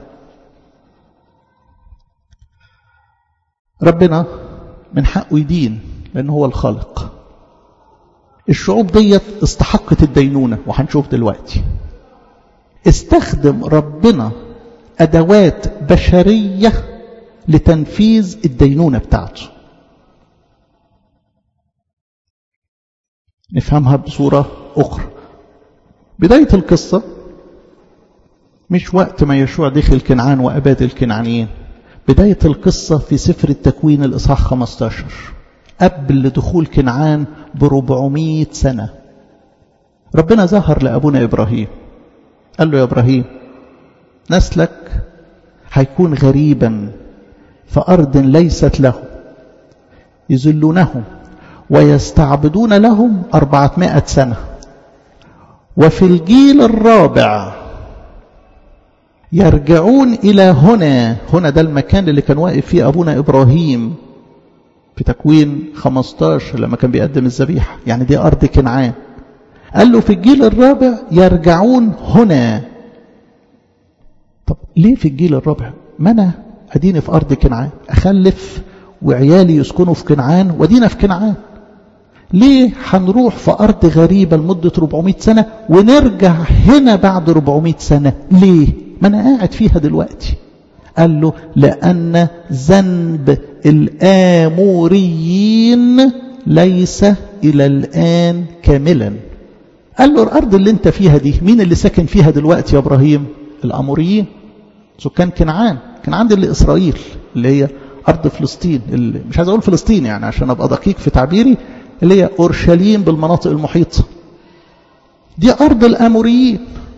ربنا من حقه يدين لأن هو الخالق الشعوب ديت استحقت الدينونة وهنشوف دلوقتي استخدم ربنا أدوات بشرية لتنفيذ الدينونة بتاعته نفهمها بصورة أخرى بداية القصة مش وقت ما يشوع دخل كنعان وأباد الكنعانيين بداية القصة في سفر التكوين الإصحاح 15 قبل دخول كنعان بربعمية سنة ربنا ظهر لأبونا إبراهيم قال له يا إبراهيم نسلك هيكون غريبا في أرض ليست له يذلونهم ويستعبدون لهم أربعمائة سنة وفي الجيل الرابع يرجعون إلى هنا هنا ده المكان اللي كان واقف فيه أبونا إبراهيم في تكوين 15 لما كان بيقدم الذبيحة يعني دي أرض كنعان قال له في الجيل الرابع يرجعون هنا طب ليه في الجيل الرابع ما أنا أديني في أرض كنعان أخلف وعيالي يسكنوا في كنعان ودينا في كنعان ليه هنروح في أرض غريبة لمدة 400 سنة ونرجع هنا بعد 400 سنة ليه ما أنا قاعد فيها دلوقتي قال له لأن ذنب الآموريين ليس إلى الآن كاملا قال له الأرض اللي انت فيها دي مين اللي ساكن فيها دلوقتي يا إبراهيم الأموريين سكان كنعان كنعان دي اللي إسرائيل اللي هي أرض فلسطين اللي مش عايز أقول فلسطين يعني عشان أبقى دقيق في تعبيري اللي هي أورشليم بالمناطق المحيطة دي أرض الأموريين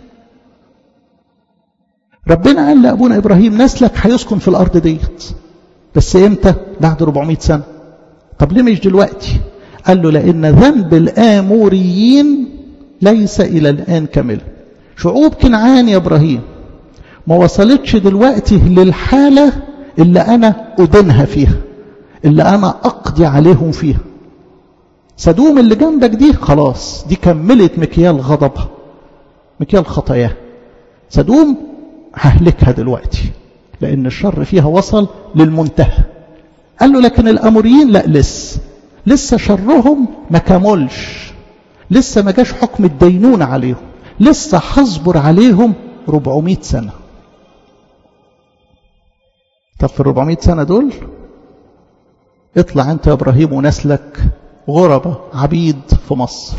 ربنا قال لأبونا إبراهيم نسلك هيسكن في الأرض ديت بس إمتى بعد 400 سنة طب ليه مش دلوقتي قال له لأن ذنب الآموريين ليس إلى الآن كاملا شعوب كنعان يا إبراهيم ما وصلتش دلوقتي للحالة اللي أنا أدنها فيها اللي أنا أقضي عليهم فيها سدوم اللي جنبك دي خلاص دي كملت مكيال غضبها مكيال خطاياها سدوم ههلكها دلوقتي لأن الشر فيها وصل للمنتهى قال له لكن الأموريين لا لسه لسه شرهم ما كملش لسه ما جاش حكم الدينونة عليهم لسه هصبر عليهم 400 سنة طب في ال 400 سنة دول اطلع انت يا ابراهيم ونسلك غربة عبيد في مصر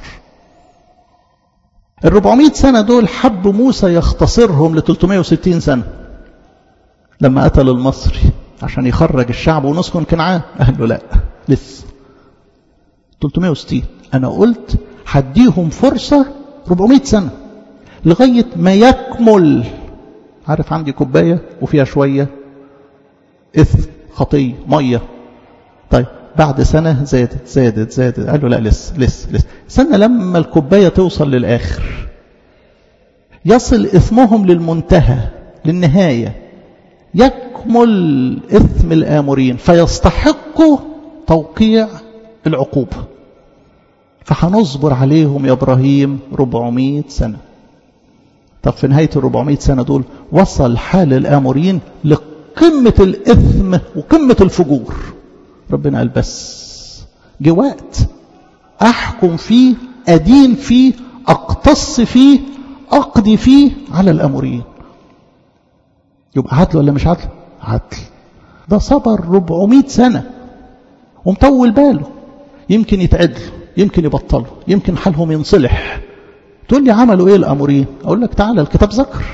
ال 400 سنة دول حب موسى يختصرهم ل 360 سنة لما قتل المصري عشان يخرج الشعب ونسكن كنعان قال له لا لسه 360 أنا قلت هديهم فرصة 400 سنة لغاية ما يكمل عارف عندي كوباية وفيها شوية إثم خطية مية طيب بعد سنة زادت زادت زادت قال له لا لسه لسه لسه استنى لما الكوباية توصل للآخر يصل إثمهم للمنتهى للنهاية يكمل إثم الآمورين فيستحقوا توقيع العقوبة فهنصبر عليهم يا إبراهيم 400 سنة طب في نهاية ال 400 سنة دول وصل حال الآمورين لقمة الإثم وقمة الفجور ربنا قال بس جه وقت أحكم فيه أدين فيه أقتص فيه أقضي فيه على الأمورين يبقى عدل ولا مش عدل عدل ده صبر 400 سنة ومطول باله يمكن يتعدلوا يمكن يبطلوا يمكن حالهم ينصلح تقول لي عملوا ايه الامورين اقول لك تعالى الكتاب ذكر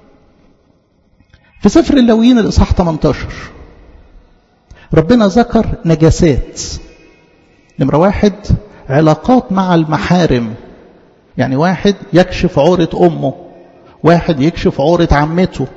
في سفر اللويين الاصحاح 18 ربنا ذكر نجاسات نمرة واحد علاقات مع المحارم يعني واحد يكشف عورة أمه واحد يكشف عورة عمته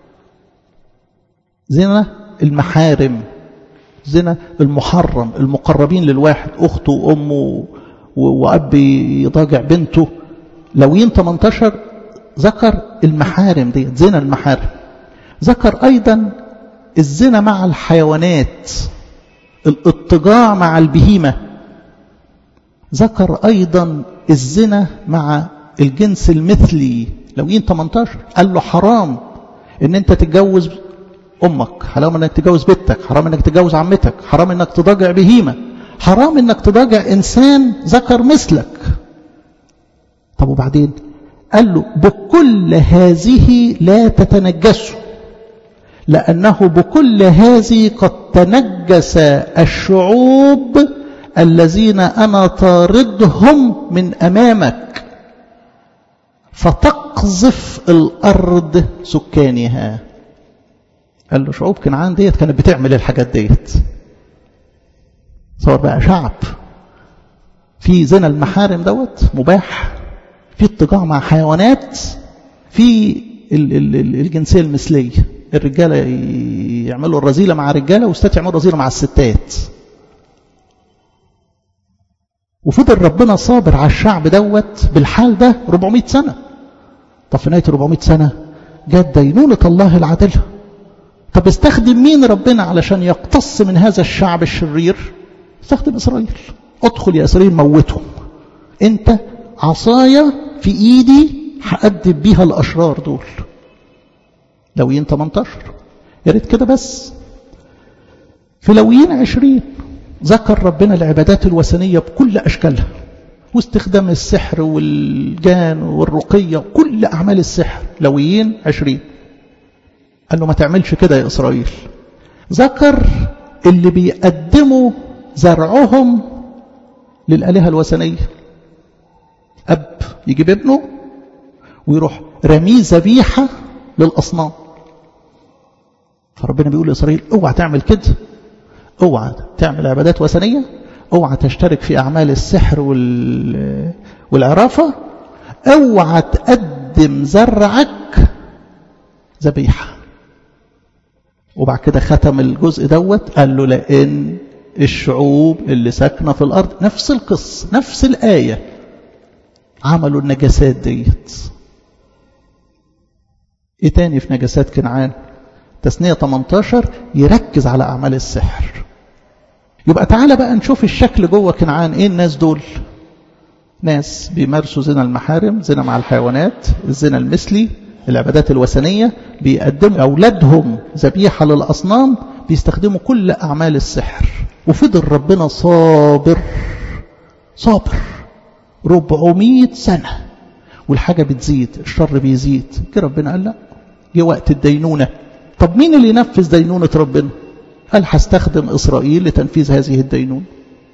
زنا المحارم زنا المحرم المقربين للواحد أخته وأمه وأب يضاجع بنته لوين 18 ذكر المحارم دي زنا المحارم ذكر أيضا الزنا مع الحيوانات الاضطجاع مع البهيمة ذكر أيضا الزنا مع الجنس المثلي لوين 18 قال له حرام ان انت تتجوز امك حرام انك تتجوز بنتك حرام انك تتجوز عمتك حرام انك تضاجع بهيمة حرام انك تضاجع انسان ذكر مثلك طب وبعدين قال له بكل هذه لا تتنجسوا لأنه بكل هذه قد تنجس الشعوب الذين أنا طاردهم من أمامك فتقذف الأرض سكانها قال له شعوب كنعان ديت كانت بتعمل الحاجات ديت صور بقى شعب في زنا المحارم دوت مباح في اتجاع مع حيوانات في الجنسية المثلية الرجالة يعملوا الرذيلة مع رجالة والستات يعملوا الرذيلة مع الستات وفضل ربنا صابر على الشعب دوت بالحال ده 400 سنة طب في نهاية 400 سنة جت دينونة الله العادلة طب استخدم مين ربنا علشان يقتص من هذا الشعب الشرير استخدم إسرائيل ادخل يا إسرائيل موتهم انت عصايا في ايدي هأدب بيها الأشرار دول لويين 18 يا ريت كده بس في لويين 20 ذكر ربنا العبادات الوثنية بكل أشكالها واستخدام السحر والجان والرقية كل أعمال السحر لويين 20 قال له ما تعملش كده يا إسرائيل ذكر اللي بيقدموا زرعهم للآلهة الوثنية أب يجيب ابنه ويروح رميه ذبيحة للأصنام فربنا بيقول لإسرائيل اوعى تعمل كده اوعى تعمل عبادات وثنية اوعى تشترك في أعمال السحر وال... والعرافة اوعى تقدم زرعك ذبيحة وبعد كده ختم الجزء دوت قال له لأن الشعوب اللي ساكنة في الأرض نفس القصة نفس الآية عملوا النجاسات ديت ايه تاني في نجاسات كنعان تسنية 18 يركز على أعمال السحر يبقى تعالى بقى نشوف الشكل جوه كنعان ايه الناس دول ناس بيمارسوا زنا المحارم زنا مع الحيوانات الزنا المثلي العبادات الوثنية بيقدموا أولادهم ذبيحة للأصنام بيستخدموا كل أعمال السحر وفضل ربنا صابر صابر 400 سنة والحاجة بتزيد الشر بيزيد كده ربنا قال لا جه وقت الدينونة طب مين اللي ينفذ دينونة ربنا قال هستخدم إسرائيل لتنفيذ هذه الدينونة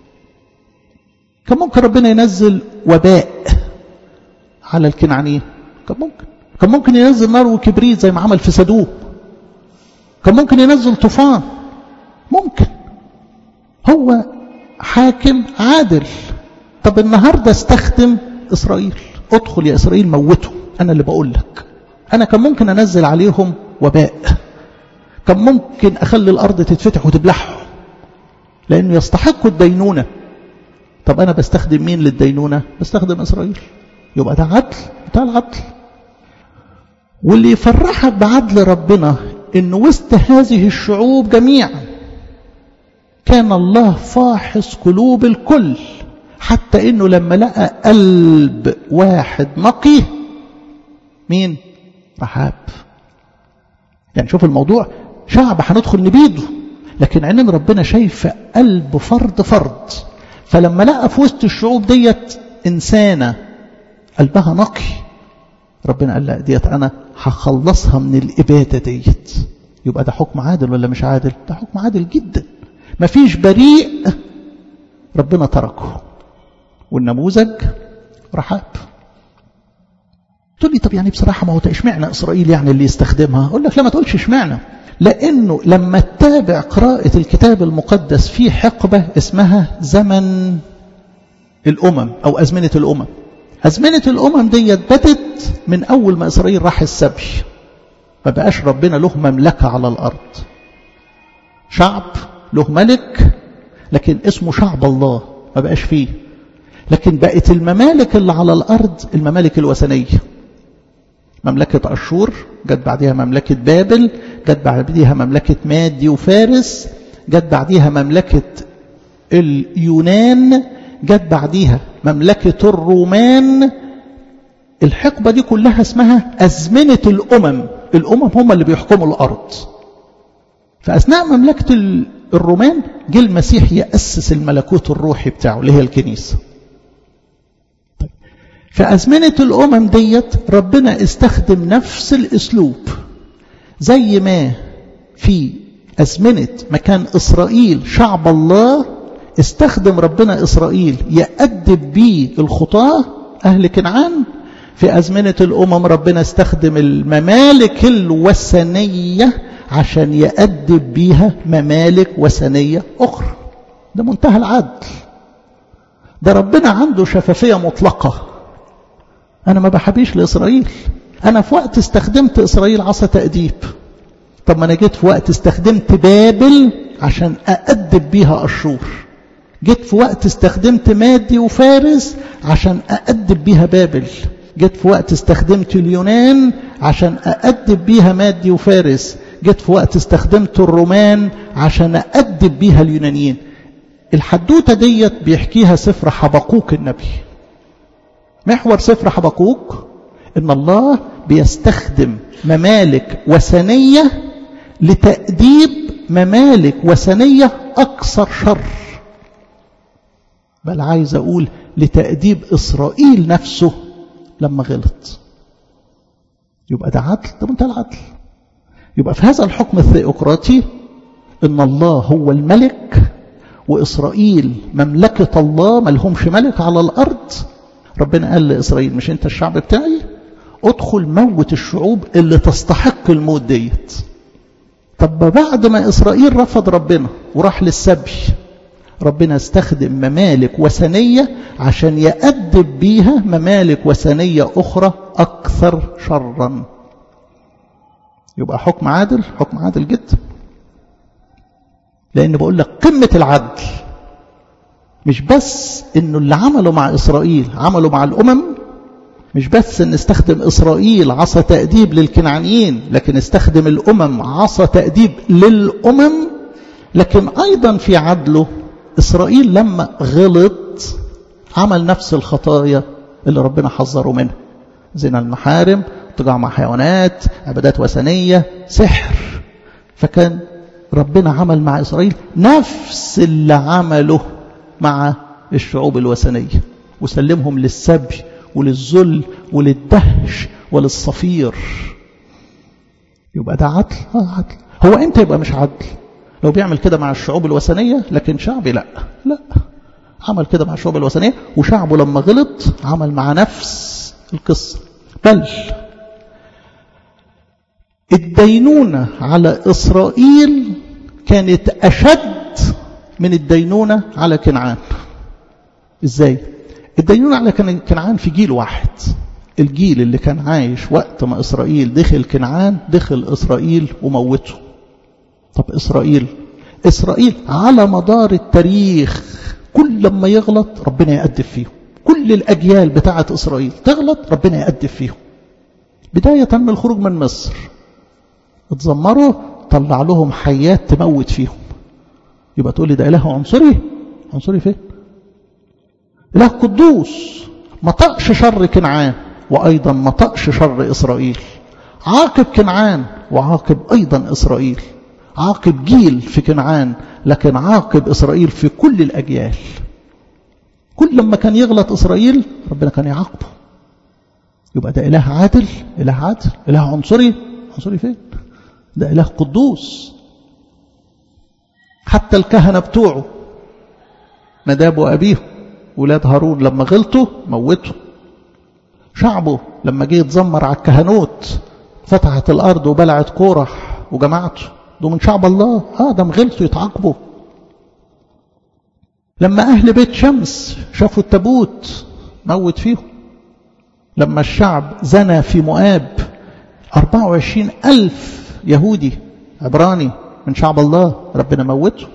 كان ممكن ربنا ينزل وباء على الكنعانيين كان ممكن كان ممكن ينزل نار وكبريت زي ما عمل في سدوم كان ممكن ينزل طوفان ممكن هو حاكم عادل طب النهاردة استخدم إسرائيل ادخل يا إسرائيل موته أنا اللي بقول لك أنا كان ممكن أنزل عليهم وباء كان ممكن أخلي الأرض تتفتح وتبلعهم لأنه يستحقوا الدينونة طب أنا بستخدم مين للدينونة بستخدم إسرائيل يبقى ده عدل ده العدل واللي يفرحك بعدل ربنا إن وسط هذه الشعوب جميعا كان الله فاحص قلوب الكل حتى انه لما لقى قلب واحد نقي مين رحاب يعني شوف الموضوع شعب هندخل نبيده لكن عينين ربنا شايفه قلب فرد فرد فلما لقى في وسط الشعوب ديت انسانه قلبها نقي ربنا قال لا ديت انا هخلصها من الاباده ديت يبقى ده حكم عادل ولا مش عادل ده حكم عادل جدا مفيش بريء ربنا تركه والنموذج رحاب تقول لي طب يعني بصراحة ما هو اشمعنى إسرائيل يعني اللي يستخدمها أقول لك لا ما تقولش اشمعنى لأنه لما تتابع قراءة الكتاب المقدس في حقبة اسمها زمن الأمم أو أزمنة الأمم أزمنة الأمم ديت بدت من أول ما إسرائيل راح السبي ما بقاش ربنا له مملكة على الأرض شعب له ملك لكن اسمه شعب الله ما بقاش فيه لكن بقت الممالك اللي على الأرض الممالك الوثنية مملكة أشور جت بعدها مملكة بابل جت بعدها مملكة مادي وفارس جت بعديها مملكة اليونان جت بعديها مملكة الرومان الحقبة دي كلها اسمها أزمنة الأمم الأمم هم اللي بيحكموا الأرض فأثناء مملكة الرومان جه المسيح يأسس الملكوت الروحي بتاعه اللي هي الكنيسة طيب. فأزمنة الأمم ديت ربنا استخدم نفس الأسلوب زي ما في أزمنة مكان إسرائيل شعب الله استخدم ربنا إسرائيل يأدب بيه الخطاة أهل كنعان في أزمنة الأمم ربنا استخدم الممالك الوثنية عشان يأدب بيها ممالك وثنية أخرى ده منتهى العدل ده ربنا عنده شفافية مطلقة أنا ما بحبيش لإسرائيل أنا في وقت استخدمت إسرائيل عصا تأديب طب ما أنا جيت في وقت استخدمت بابل عشان أأدب بيها أشور جيت في وقت استخدمت مادي وفارس عشان أأدب بيها بابل جيت في وقت استخدمت اليونان عشان أأدب بيها مادي وفارس جيت في وقت استخدمت الرومان عشان أأدب بيها اليونانيين الحدوتة ديت بيحكيها سفر حبقوك النبي محور سفر حبقوك إن الله بيستخدم ممالك وثنية لتأديب ممالك وثنية أكثر شر بل عايز أقول لتأديب إسرائيل نفسه لما غلط يبقى ده عدل ده منتهى العدل يبقى في هذا الحكم الثيوقراطي ان الله هو الملك واسرائيل مملكه الله ما لهمش ملك على الارض ربنا قال لاسرائيل مش انت الشعب بتاعي ادخل موت الشعوب اللي تستحق الموت ديت طب بعد ما اسرائيل رفض ربنا وراح للسبي ربنا استخدم ممالك وثنية عشان يأدب بيها ممالك وثنية أخرى أكثر شرا يبقى حكم عادل حكم عادل جدا لأن بقول لك قمة العدل مش بس إنه اللي عمله مع إسرائيل عمله مع الأمم مش بس إن استخدم إسرائيل عصا تأديب للكنعانيين لكن استخدم الأمم عصا تأديب للأمم لكن أيضا في عدله إسرائيل لما غلط عمل نفس الخطايا اللي ربنا حذره منها زنا المحارم تجاع مع حيوانات عبادات وثنية سحر فكان ربنا عمل مع إسرائيل نفس اللي عمله مع الشعوب الوثنية وسلمهم للسبي وللذل وللدهش وللصفير يبقى ده عدل اه عدل هو امتى يبقى مش عدل لو بيعمل كده مع الشعوب الوثنية لكن شعبي لا لا عمل كده مع الشعوب الوثنية وشعبه لما غلط عمل مع نفس القصة بل الدينونة على إسرائيل كانت أشد من الدينونة على كنعان إزاي؟ الدينونة على كنعان في جيل واحد الجيل اللي كان عايش وقت ما إسرائيل دخل كنعان دخل إسرائيل وموته طب إسرائيل إسرائيل على مدار التاريخ كل لما يغلط ربنا يأدب فيهم كل الأجيال بتاعة إسرائيل تغلط ربنا يأدب فيهم بداية من الخروج من مصر اتذمروا طلع لهم حيات تموت فيهم يبقى تقول لي ده إله عنصري عنصري فين إله قدوس ما طقش شر كنعان وأيضا ما طقش شر إسرائيل عاقب كنعان وعاقب أيضا إسرائيل عاقب جيل في كنعان لكن عاقب إسرائيل في كل الأجيال كل لما كان يغلط إسرائيل ربنا كان يعاقبه يبقى ده إله عادل إله عادل إله عنصري عنصري فين ده إله قدوس حتى الكهنة بتوعه نداب وأبيه ولاد هارون لما غلطوا موتوا شعبه لما جه يتذمر على الكهنوت فتحت الأرض وبلعت كورح وجماعته دول من شعب الله آدم غلطوا يتعاقبوا لما أهل بيت شمس شافوا التابوت موت فيهم لما الشعب زنى في مؤاب 24 ألف يهودي عبراني من شعب الله ربنا موته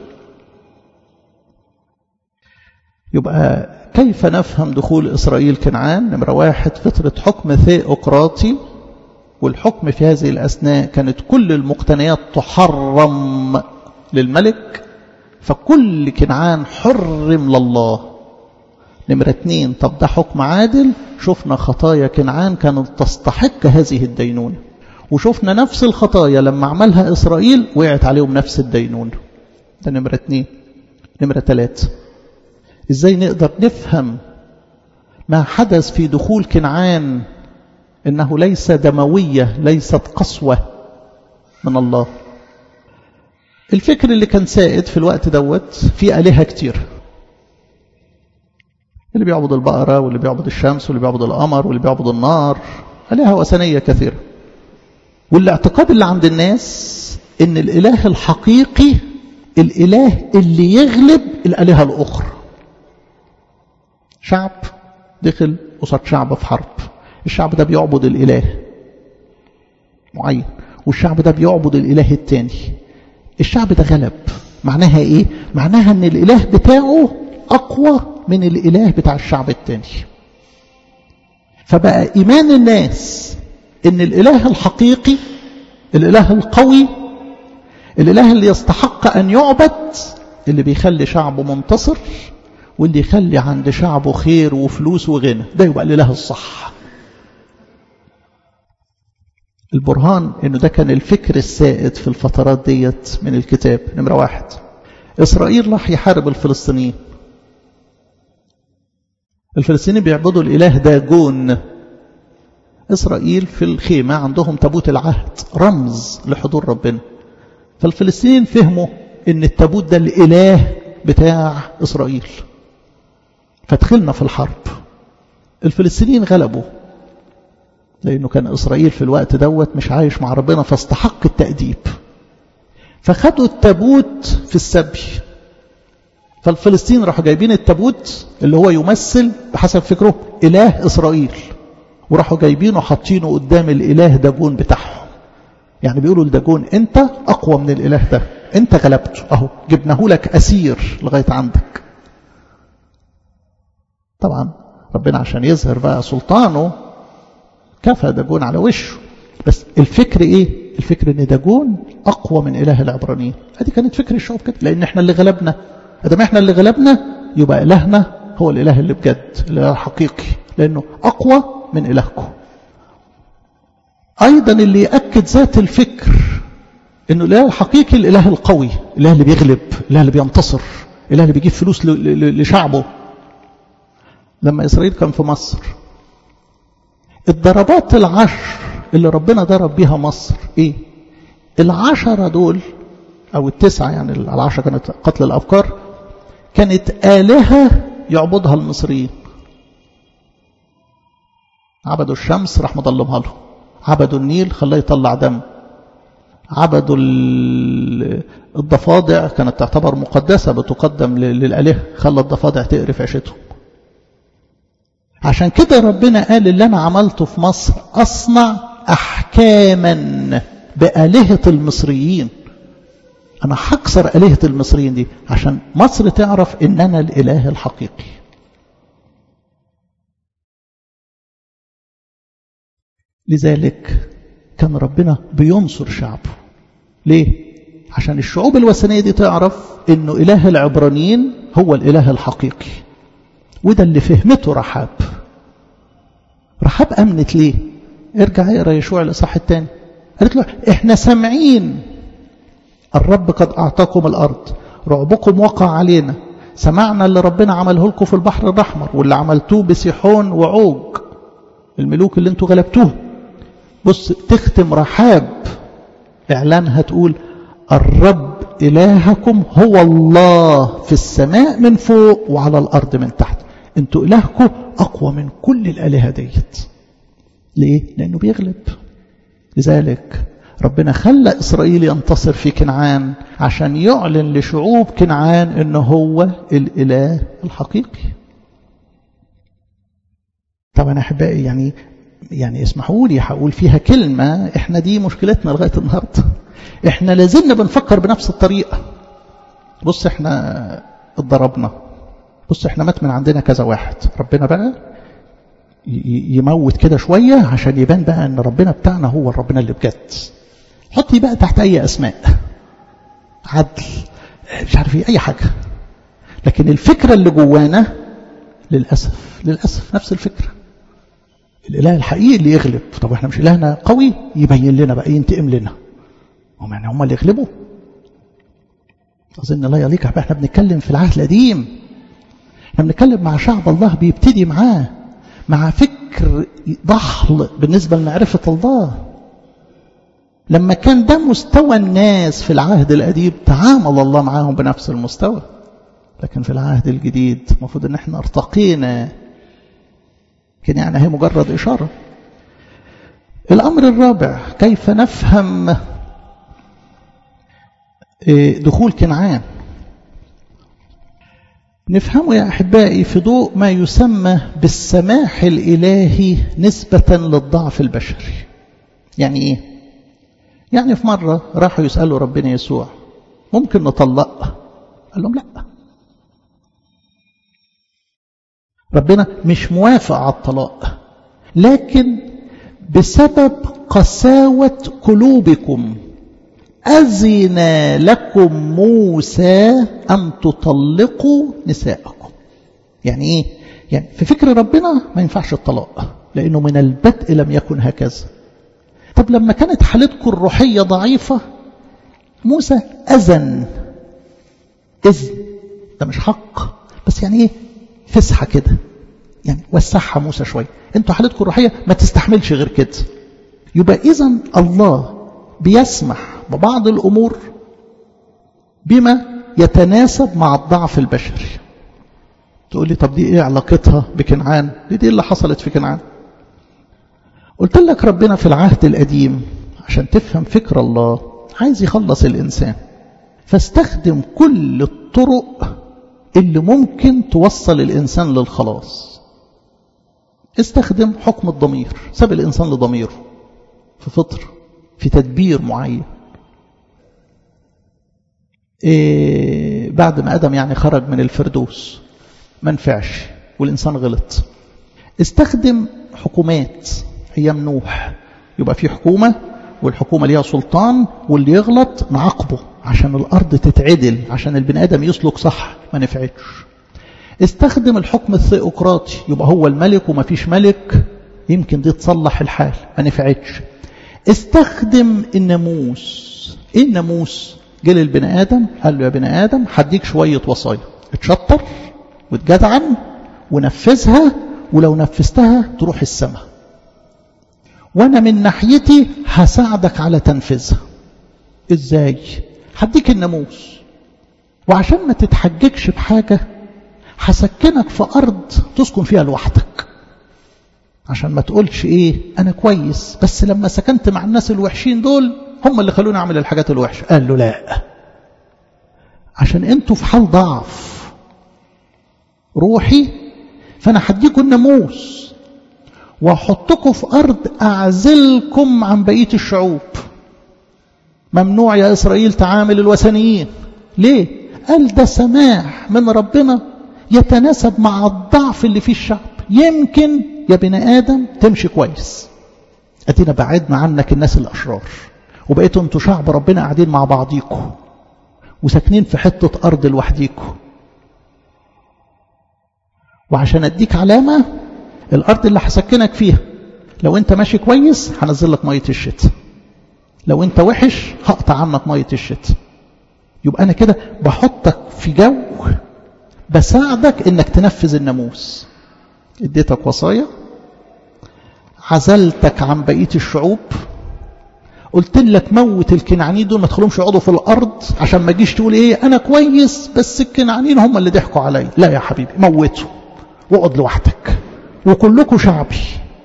يبقى كيف نفهم دخول إسرائيل كنعان نمرة واحد فترة حكم ثيوقراطي والحكم في هذه الأثناء كانت كل المقتنيات تحرم للملك فكل كنعان حرم لله نمرة اتنين طب ده حكم عادل شفنا خطايا كنعان كانت تستحق هذه الدينونة وشفنا نفس الخطايا لما عملها إسرائيل وقعت عليهم نفس الدينونة ده نمرة اتنين نمرة تلاتة ازاي نقدر نفهم ما حدث في دخول كنعان انه ليس دموية ليست قسوة من الله الفكر اللي كان سائد في الوقت دوت في آلهة كتير اللي بيعبد البقرة واللي بيعبد الشمس واللي بيعبد القمر واللي بيعبد النار آلهة وثنية كثيرة والاعتقاد اللي عند الناس ان الإله الحقيقي الإله اللي يغلب الآلهة الأخرى شعب دخل قصاد شعب في حرب الشعب ده بيعبد الإله معين والشعب ده بيعبد الإله التاني الشعب ده غلب معناها إيه؟ معناها أن الإله بتاعه أقوى من الإله بتاع الشعب التاني فبقى إيمان الناس أن الإله الحقيقي الإله القوي الإله اللي يستحق أن يعبد اللي بيخلي شعبه منتصر واللي يخلي عند شعبه خير وفلوس وغنى ده يبقى الإله الصح البرهان انه ده كان الفكر السائد في الفترات ديت من الكتاب نمرة واحد إسرائيل راح يحارب الفلسطينيين الفلسطينيين بيعبدوا الإله داجون إسرائيل في الخيمة عندهم تابوت العهد رمز لحضور ربنا فالفلسطينيين فهموا ان التابوت ده الإله بتاع إسرائيل فدخلنا في الحرب الفلسطينيين غلبوا لأنه كان إسرائيل في الوقت دوت مش عايش مع ربنا فاستحق التأديب فخدوا التابوت في السبي فالفلسطين راحوا جايبين التابوت اللي هو يمثل بحسب فكره إله إسرائيل وراحوا جايبينه حاطينه قدام الإله داجون بتاعهم يعني بيقولوا لداجون أنت أقوى من الإله ده أنت غلبته أهو جبناه لك أسير لغاية عندك طبعا ربنا عشان يظهر بقى سلطانه كفى داجون على وشه بس الفكر ايه الفكر ان داجون اقوى من اله العبرانيين ادي كانت فكر الشعوب كده لان احنا اللي غلبنا ادام احنا اللي غلبنا يبقى الهنا هو الاله اللي بجد الاله الحقيقي لانه اقوى من الهكم ايضا اللي ياكد ذات الفكر انه الاله الحقيقي الاله القوي الاله اللي بيغلب الاله اللي بينتصر الاله اللي بيجيب فلوس لشعبه لما اسرائيل كان في مصر الضربات العشر اللي ربنا ضرب بيها مصر ايه العشرة دول او التسعة يعني العشرة كانت قتل الافكار كانت آلهة يعبدها المصريين عبدوا الشمس راح مضلمها لهم عبدوا النيل خلاه يطلع دم عبدوا الضفادع كانت تعتبر مقدسة بتقدم للآلهة خلى الضفادع تقرف عيشتهم عشان كده ربنا قال اللي أنا عملته في مصر أصنع أحكاما بآلهة المصريين أنا هكسر آلهة المصريين دي عشان مصر تعرف إن أنا الإله الحقيقي لذلك كان ربنا بينصر شعبه ليه؟ عشان الشعوب الوثنية دي تعرف إنه إله العبرانيين هو الإله الحقيقي وده اللي فهمته رحاب رحاب أمنت ليه ارجع اقرا يشوع الإصحاح الثاني قالت له احنا سامعين الرب قد أعطاكم الأرض رعبكم وقع علينا سمعنا اللي ربنا عمله لكم في البحر الأحمر واللي عملتوه بسيحون وعوج الملوك اللي انتوا غلبتوه بص تختم رحاب إعلانها تقول الرب إلهكم هو الله في السماء من فوق وعلى الأرض من تحت انتوا إلهكم أقوى من كل الآلهة ديت ليه؟ لأنه بيغلب لذلك ربنا خلى إسرائيل ينتصر في كنعان عشان يعلن لشعوب كنعان أنه هو الإله الحقيقي طبعا أحبائي يعني يعني اسمحوا لي هقول فيها كلمة احنا دي مشكلتنا لغاية النهاردة احنا لازلنا بنفكر بنفس الطريقة بص احنا اتضربنا بص احنا مات من عندنا كذا واحد ربنا بقى يموت كده شوية عشان يبان بقى ان ربنا بتاعنا هو الربنا اللي بجد حطي بقى تحت اي اسماء عدل مش عارف ايه اي حاجه لكن الفكره اللي جوانا للاسف للاسف نفس الفكره الاله الحقيقي اللي يغلب طب احنا مش الهنا قوي يبين لنا بقى ينتقم لنا هم يعني هم اللي يغلبوا اظن لا يليق احنا بنتكلم في العهد القديم احنا بنتكلم مع شعب الله بيبتدي معاه مع فكر ضحل بالنسبه لمعرفه الله لما كان ده مستوى الناس في العهد القديم تعامل الله معاهم بنفس المستوى لكن في العهد الجديد المفروض ان احنا ارتقينا كان يعني هي مجرد اشاره الامر الرابع كيف نفهم دخول كنعان نفهمه يا احبائي في ضوء ما يسمى بالسماح الالهي نسبه للضعف البشري يعني ايه يعني في مرة راحوا يسألوا ربنا يسوع ممكن نطلق قال لهم لا ربنا مش موافق على الطلاق لكن بسبب قساوة قلوبكم أذن لكم موسى أن تطلقوا نساءكم يعني إيه؟ يعني في فكر ربنا ما ينفعش الطلاق لأنه من البدء لم يكن هكذا طب لما كانت حالتكم الروحية ضعيفة موسى أذن إذن ده مش حق بس يعني إيه فسحة كده يعني وسعها موسى شوية انتوا حالتكم الروحية ما تستحملش غير كده يبقى إذا الله بيسمح ببعض الأمور بما يتناسب مع الضعف البشري تقول لي طب دي ايه علاقتها بكنعان دي, دي اللي حصلت في كنعان قلت لك ربنا في العهد القديم عشان تفهم فكر الله عايز يخلص الإنسان فاستخدم كل الطرق اللي ممكن توصل الإنسان للخلاص استخدم حكم الضمير ساب الإنسان لضميره في فطر في تدبير معين إيه بعد ما أدم يعني خرج من الفردوس ما نفعش والإنسان غلط استخدم حكومات أيام نوح يبقى في حكومة والحكومة ليها سلطان واللي يغلط نعاقبه عشان الأرض تتعدل عشان البني آدم يسلك صح ما نفعتش استخدم الحكم الثيوقراطي يبقى هو الملك وما فيش ملك يمكن دي تصلح الحال ما نفعتش استخدم الناموس ايه الناموس جه للبني ادم قال له يا بني ادم هديك شويه وصايا اتشطر وتجدعن ونفذها ولو نفذتها تروح السماء وانا من ناحيتي هساعدك على تنفيذها ازاي هديك الناموس وعشان ما تتحججش بحاجه هسكنك في ارض تسكن فيها لوحدك عشان ما تقولش ايه انا كويس بس لما سكنت مع الناس الوحشين دول هم اللي خلوني اعمل الحاجات الوحشه قال له لا عشان انتوا في حال ضعف روحي فانا هديكم الناموس واحطكم في ارض اعزلكم عن بقيه الشعوب ممنوع يا اسرائيل تعامل الوثنيين ليه قال ده سماح من ربنا يتناسب مع الضعف اللي فيه الشعب يمكن يا بني آدم تمشي كويس أدينا بعدنا عنك الناس الأشرار وبقيتوا انتوا شعب ربنا قاعدين مع بعضيكم وساكنين في حتة أرض لوحديكم وعشان أديك علامة الأرض اللي هسكنك فيها لو أنت ماشي كويس هنزل لك مية الشتاء لو أنت وحش هقطع عنك مية الشتاء يبقى أنا كده بحطك في جو بساعدك إنك تنفذ الناموس اديتك وصايا عزلتك عن بقية الشعوب قلت لك موت الكنعانيين دول ما تخلوهمش يقعدوا في الارض عشان ما تجيش تقول ايه انا كويس بس الكنعانيين هم اللي ضحكوا عليا لا يا حبيبي موته واقعد لوحدك وكلكم شعبي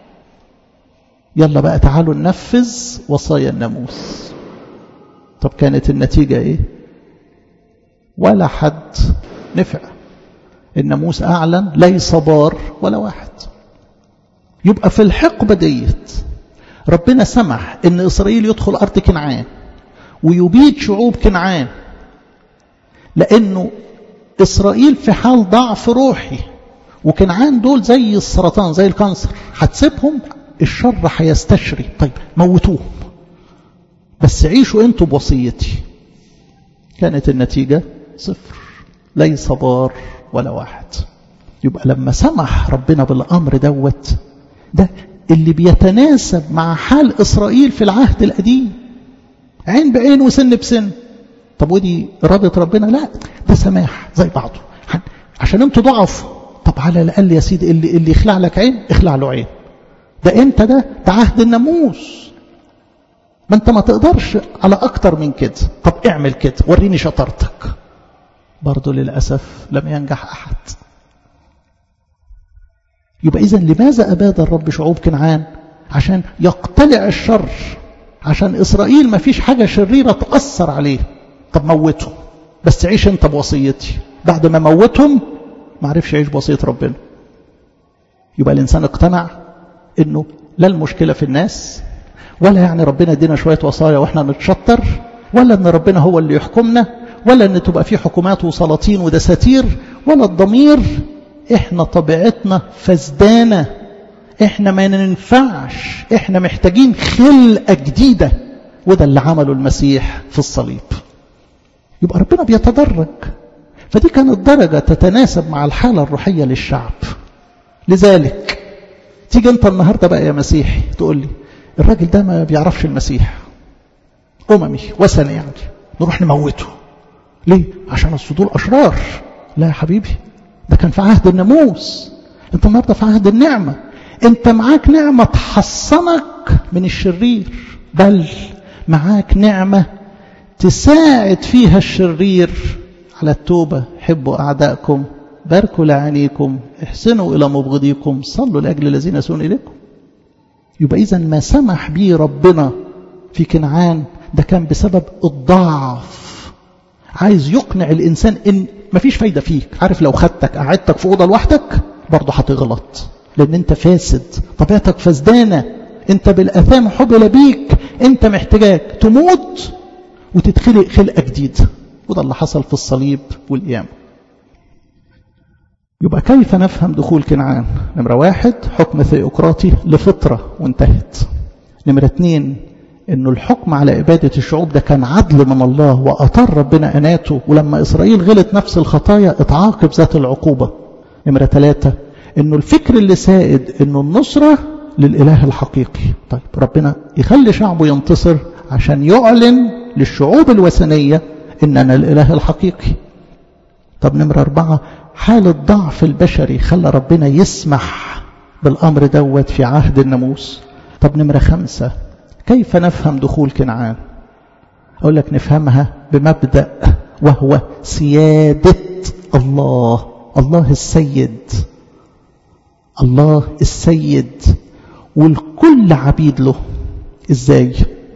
يلا بقى تعالوا ننفذ وصايا الناموس طب كانت النتيجة ايه ولا حد نفع الناموس أعلن ليس بار ولا واحد يبقى في الحقبة ديت ربنا سمح ان إسرائيل يدخل أرض كنعان ويبيد شعوب كنعان لأنه إسرائيل في حال ضعف روحي وكنعان دول زي السرطان زي الكانسر هتسيبهم الشر هيستشري طيب موتوهم بس عيشوا انتوا بوصيتي كانت النتيجة صفر ليس بار ولا واحد يبقى لما سمح ربنا بالأمر دوت ده اللي بيتناسب مع حال إسرائيل في العهد القديم عين بعين وسن بسن طب ودي إرادة ربنا لا ده سماح زي بعضه عشان انتوا ضعف طب على الأقل يا سيدي اللي, اللي يخلع لك عين اخلع له عين ده امتى ده ده عهد الناموس ما انت ما تقدرش على اكتر من كده طب اعمل كده وريني شطارتك برضه للأسف لم ينجح أحد يبقى إذا لماذا أباد الرب شعوب كنعان عشان يقتلع الشر عشان إسرائيل ما فيش حاجة شريرة تأثر عليه طب موتهم بس عيش انت بوصيتي بعد ما موتهم ما عرفش يعيش بوصية ربنا يبقى الإنسان اقتنع انه لا المشكلة في الناس ولا يعني ربنا يدينا شوية وصايا واحنا نتشطر ولا ان ربنا هو اللي يحكمنا ولا ان تبقى في حكومات وسلاطين ودساتير ولا الضمير احنا طبيعتنا فزدانة احنا ما ننفعش احنا محتاجين خلقة جديدة وده اللي عمله المسيح في الصليب يبقى ربنا بيتدرج فدي كانت درجة تتناسب مع الحالة الروحية للشعب لذلك تيجي انت النهاردة بقى يا مسيحي تقول لي الراجل ده ما بيعرفش المسيح أممي وثني يعني نروح نموته ليه؟ عشان الصدور أشرار لا يا حبيبي ده كان في عهد الناموس انت النهارده في عهد النعمة انت معاك نعمة تحصنك من الشرير بل معاك نعمة تساعد فيها الشرير على التوبة حبوا أعدائكم باركوا لعينيكم احسنوا إلى مبغضيكم صلوا لأجل الذين يسون إليكم يبقى إذا ما سمح به ربنا في كنعان ده كان بسبب الضعف عايز يقنع الإنسان إن مفيش فايدة فيك عارف لو خدتك قعدتك في أوضة لوحدك برضه هتغلط لأن أنت فاسد طبيعتك فسدانة أنت بالأثام حبل بيك أنت محتاج تموت وتتخلق خلقة جديدة وده اللي حصل في الصليب والقيامة يبقى كيف نفهم دخول كنعان نمرة واحد حكم ثيوقراطي لفطرة وانتهت نمرة اتنين انه الحكم على إبادة الشعوب ده كان عدل من الله وأطر ربنا أناته ولما إسرائيل غلط نفس الخطايا اتعاقب ذات العقوبة نمرة ثلاثة انه الفكر اللي سائد انه النصرة للإله الحقيقي طيب ربنا يخلي شعبه ينتصر عشان يعلن للشعوب الوثنية إننا الإله الحقيقي طب نمرة أربعة حال الضعف البشري خلى ربنا يسمح بالأمر دوت في عهد الناموس طب نمرة خمسة كيف نفهم دخول كنعان أقول لك نفهمها بمبدأ وهو سيادة الله الله السيد الله السيد والكل عبيد له ازاي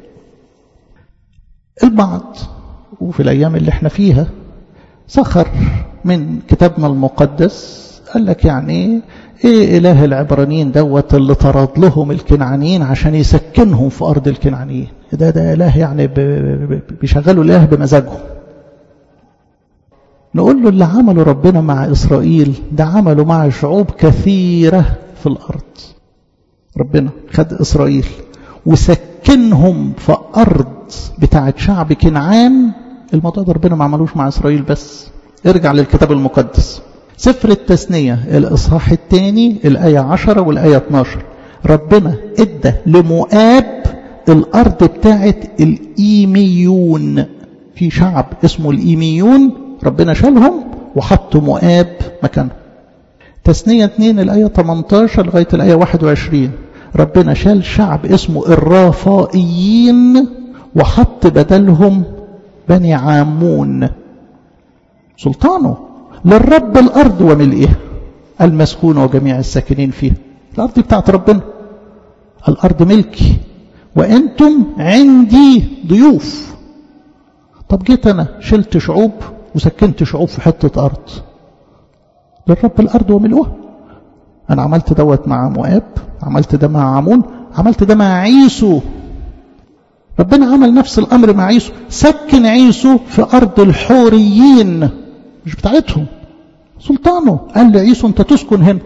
البعض وفي الأيام اللي احنا فيها سخر من كتابنا المقدس قال لك يعني ايه اله العبرانيين دوت اللي طرد لهم الكنعانيين عشان يسكنهم في ارض الكنعانيين ده ده اله يعني بيشغلوا الاله بمزاجهم نقول له اللي عمله ربنا مع اسرائيل ده عمله مع شعوب كثيره في الارض ربنا خد اسرائيل وسكنهم في ارض بتاعت شعب كنعان الموضوع ده ربنا ما عملوش مع اسرائيل بس ارجع للكتاب المقدس سفر التثنية الإصحاح الثاني الآية 10 والآية 12 ربنا ادى لمؤاب الأرض بتاعت الإيميون في شعب اسمه الإيميون ربنا شالهم وحط مؤاب مكانهم تثنية 2 الآية 18 لغاية الآية 21 ربنا شال شعب اسمه الرافائيين وحط بدلهم بني عامون سلطانه للرب الأرض وملئها المسكون وجميع الساكنين فيها الأرض بتاعت ربنا الأرض ملكي وأنتم عندي ضيوف طب جيت أنا شلت شعوب وسكنت شعوب في حتة أرض للرب الأرض وملؤها أنا عملت دوت مع مؤاب عملت ده مع عمون عملت ده مع عيسو ربنا عمل نفس الأمر مع عيسو سكن عيسو في أرض الحوريين مش بتاعتهم سلطانه قال لعيسو أنت تسكن هنا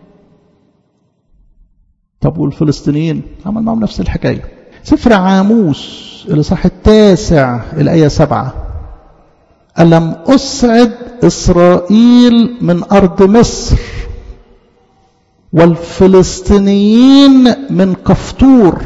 طب والفلسطينيين عمل معهم نفس الحكاية سفر عاموس الإصحاح التاسع الآية سبعة ألم أسعد إسرائيل من أرض مصر والفلسطينيين من كفتور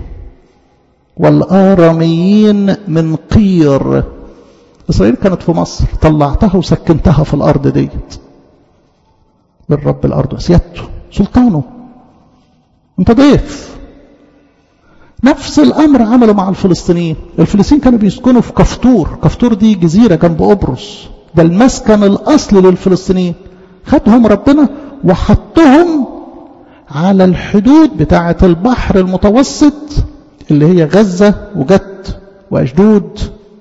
والآراميين من قير إسرائيل كانت في مصر طلعتها وسكنتها في الأرض ديت للرب الأرض سيادته سلطانه انت ضيف نفس الأمر عملوا مع الفلسطينيين الفلسطينيين كانوا بيسكنوا في كفتور كفتور دي جزيرة جنب قبرص ده المسكن الأصلي للفلسطينيين خدهم ربنا وحطهم على الحدود بتاعة البحر المتوسط اللي هي غزة وجت وأشدود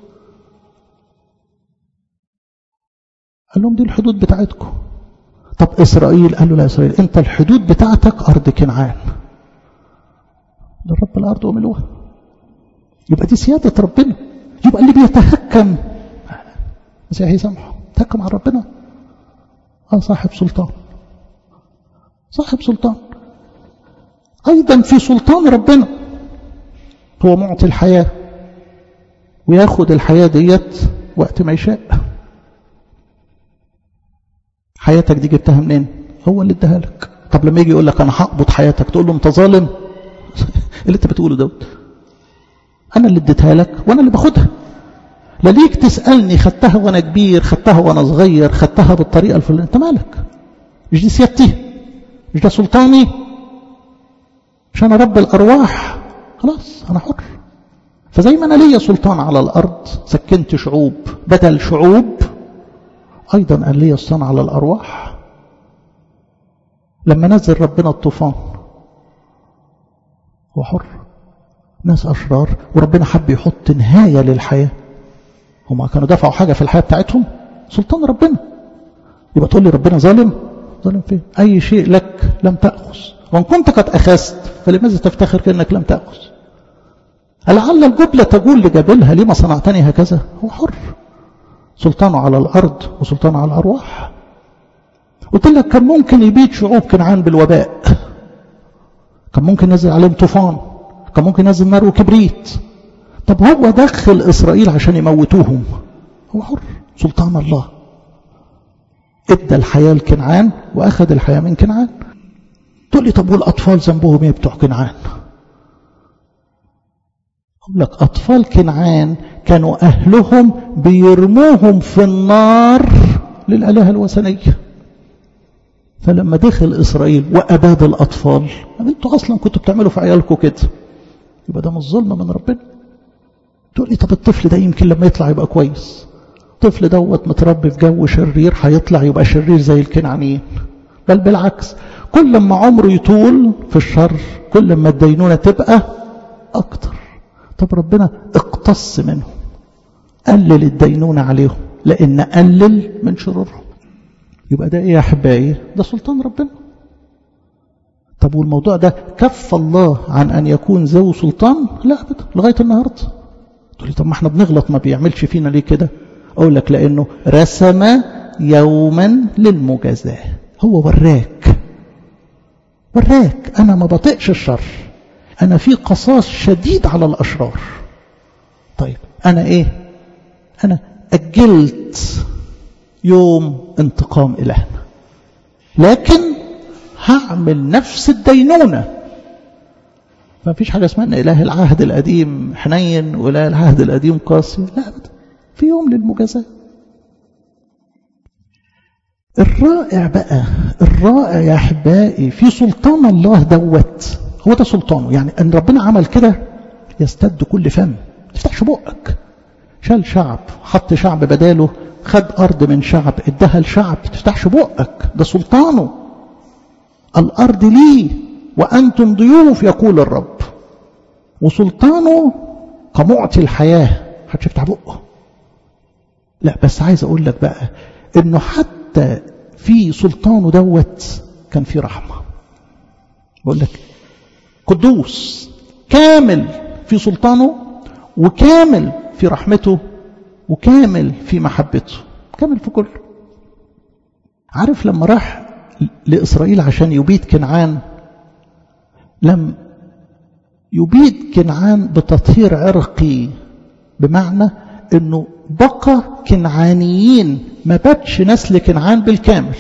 قال لهم دي الحدود بتاعتكم طب إسرائيل قال له لا إسرائيل أنت الحدود بتاعتك أرض كنعان لرب الأرض وملوها يبقى دي سيادة ربنا يبقى اللي بيتهكم مسيحي سامحه تهكم على ربنا اه صاحب سلطان صاحب سلطان أيضا في سلطان ربنا هو معطي الحياة وياخد الحياة ديت وقت ما يشاء حياتك دي جبتها منين هو اللي اداها لك طب لما يجي يقول لك انا هقبض حياتك تقول له انت ظالم اللي انت بتقوله دوت انا اللي اديتها لك وانا اللي باخدها لا ليك تسالني خدتها وانا كبير خدتها وانا صغير خدتها بالطريقه الفلانيه انت مالك مش دي سيادتي مش ده سلطاني مش انا رب الارواح خلاص انا حر فزي ما انا ليا سلطان على الارض سكنت شعوب بدل شعوب ايضا قال لي الصنع على الارواح لما نزل ربنا الطوفان هو حر ناس اشرار وربنا حب يحط نهايه للحياه هما كانوا دفعوا حاجه في الحياه بتاعتهم سلطان ربنا يبقى تقول لي ربنا ظالم ظالم فين اي شيء لك لم تاخذ وان كنت قد اخذت فلماذا تفتخر كانك لم تاخذ لعل الجبلة تقول لجبلها لما صنعتني هكذا هو حر سلطانه على الأرض وسلطانه على الأرواح قلت لك كان ممكن يبيد شعوب كنعان بالوباء كان ممكن ينزل عليهم طوفان كان ممكن ينزل نار وكبريت طب هو دخل إسرائيل عشان يموتوهم هو حر سلطان الله ادى الحياة لكنعان وأخذ الحياة من كنعان تقول لي طب والأطفال ذنبهم ايه بتوع كنعان أقول لك أطفال كنعان كانوا أهلهم بيرموهم في النار للآلهة الوثنية فلما دخل إسرائيل وأباد الأطفال أنتوا أصلا كنتوا بتعملوا في عيالكم كده يبقى ده مش ظلم من ربنا تقول لي طب الطفل ده يمكن لما يطلع يبقى كويس الطفل دوت متربي في جو شرير هيطلع يبقى شرير زي الكنعانيين بل بالعكس كل ما عمره يطول في الشر كل ما الدينونة تبقى أكتر طب ربنا اقتص منهم قلل الدينونة عليهم لأن قلل من شرورهم يبقى ده ايه يا احبائي ده سلطان ربنا طب والموضوع ده كف الله عن ان يكون ذو سلطان لا ابدا لغايه النهارده تقول لي طب ما احنا بنغلط ما بيعملش فينا ليه كده اقول لك لانه رسم يوما للمجازاه هو وراك وراك انا ما بطيقش الشر انا في قصاص شديد على الاشرار طيب انا ايه انا اجلت يوم انتقام إلهنا لكن هعمل نفس الدينونة ما فيش حاجة اسمها أن إله العهد القديم حنين وإله العهد القديم قاسي لا أبدا في يوم للمجازاة الرائع بقى الرائع يا أحبائي في سلطان الله دوت هو ده سلطانه يعني أن ربنا عمل كده يستد كل فم تفتحش بقك شال شعب حط شعب بداله خد أرض من شعب ادها لشعب تفتحش بقك ده سلطانه الأرض لي وأنتم ضيوف يقول الرب وسلطانه كمعطي الحياة محدش يفتح بقه لا بس عايز أقول لك بقى إنه حتى في سلطانه دوت كان في رحمة بقول لك قدوس كامل في سلطانه وكامل في رحمته وكامل في محبته كامل في كله عارف لما راح لإسرائيل عشان يبيد كنعان لم يبيد كنعان بتطهير عرقي بمعنى انه بقى كنعانيين ما باتش نسل كنعان بالكامل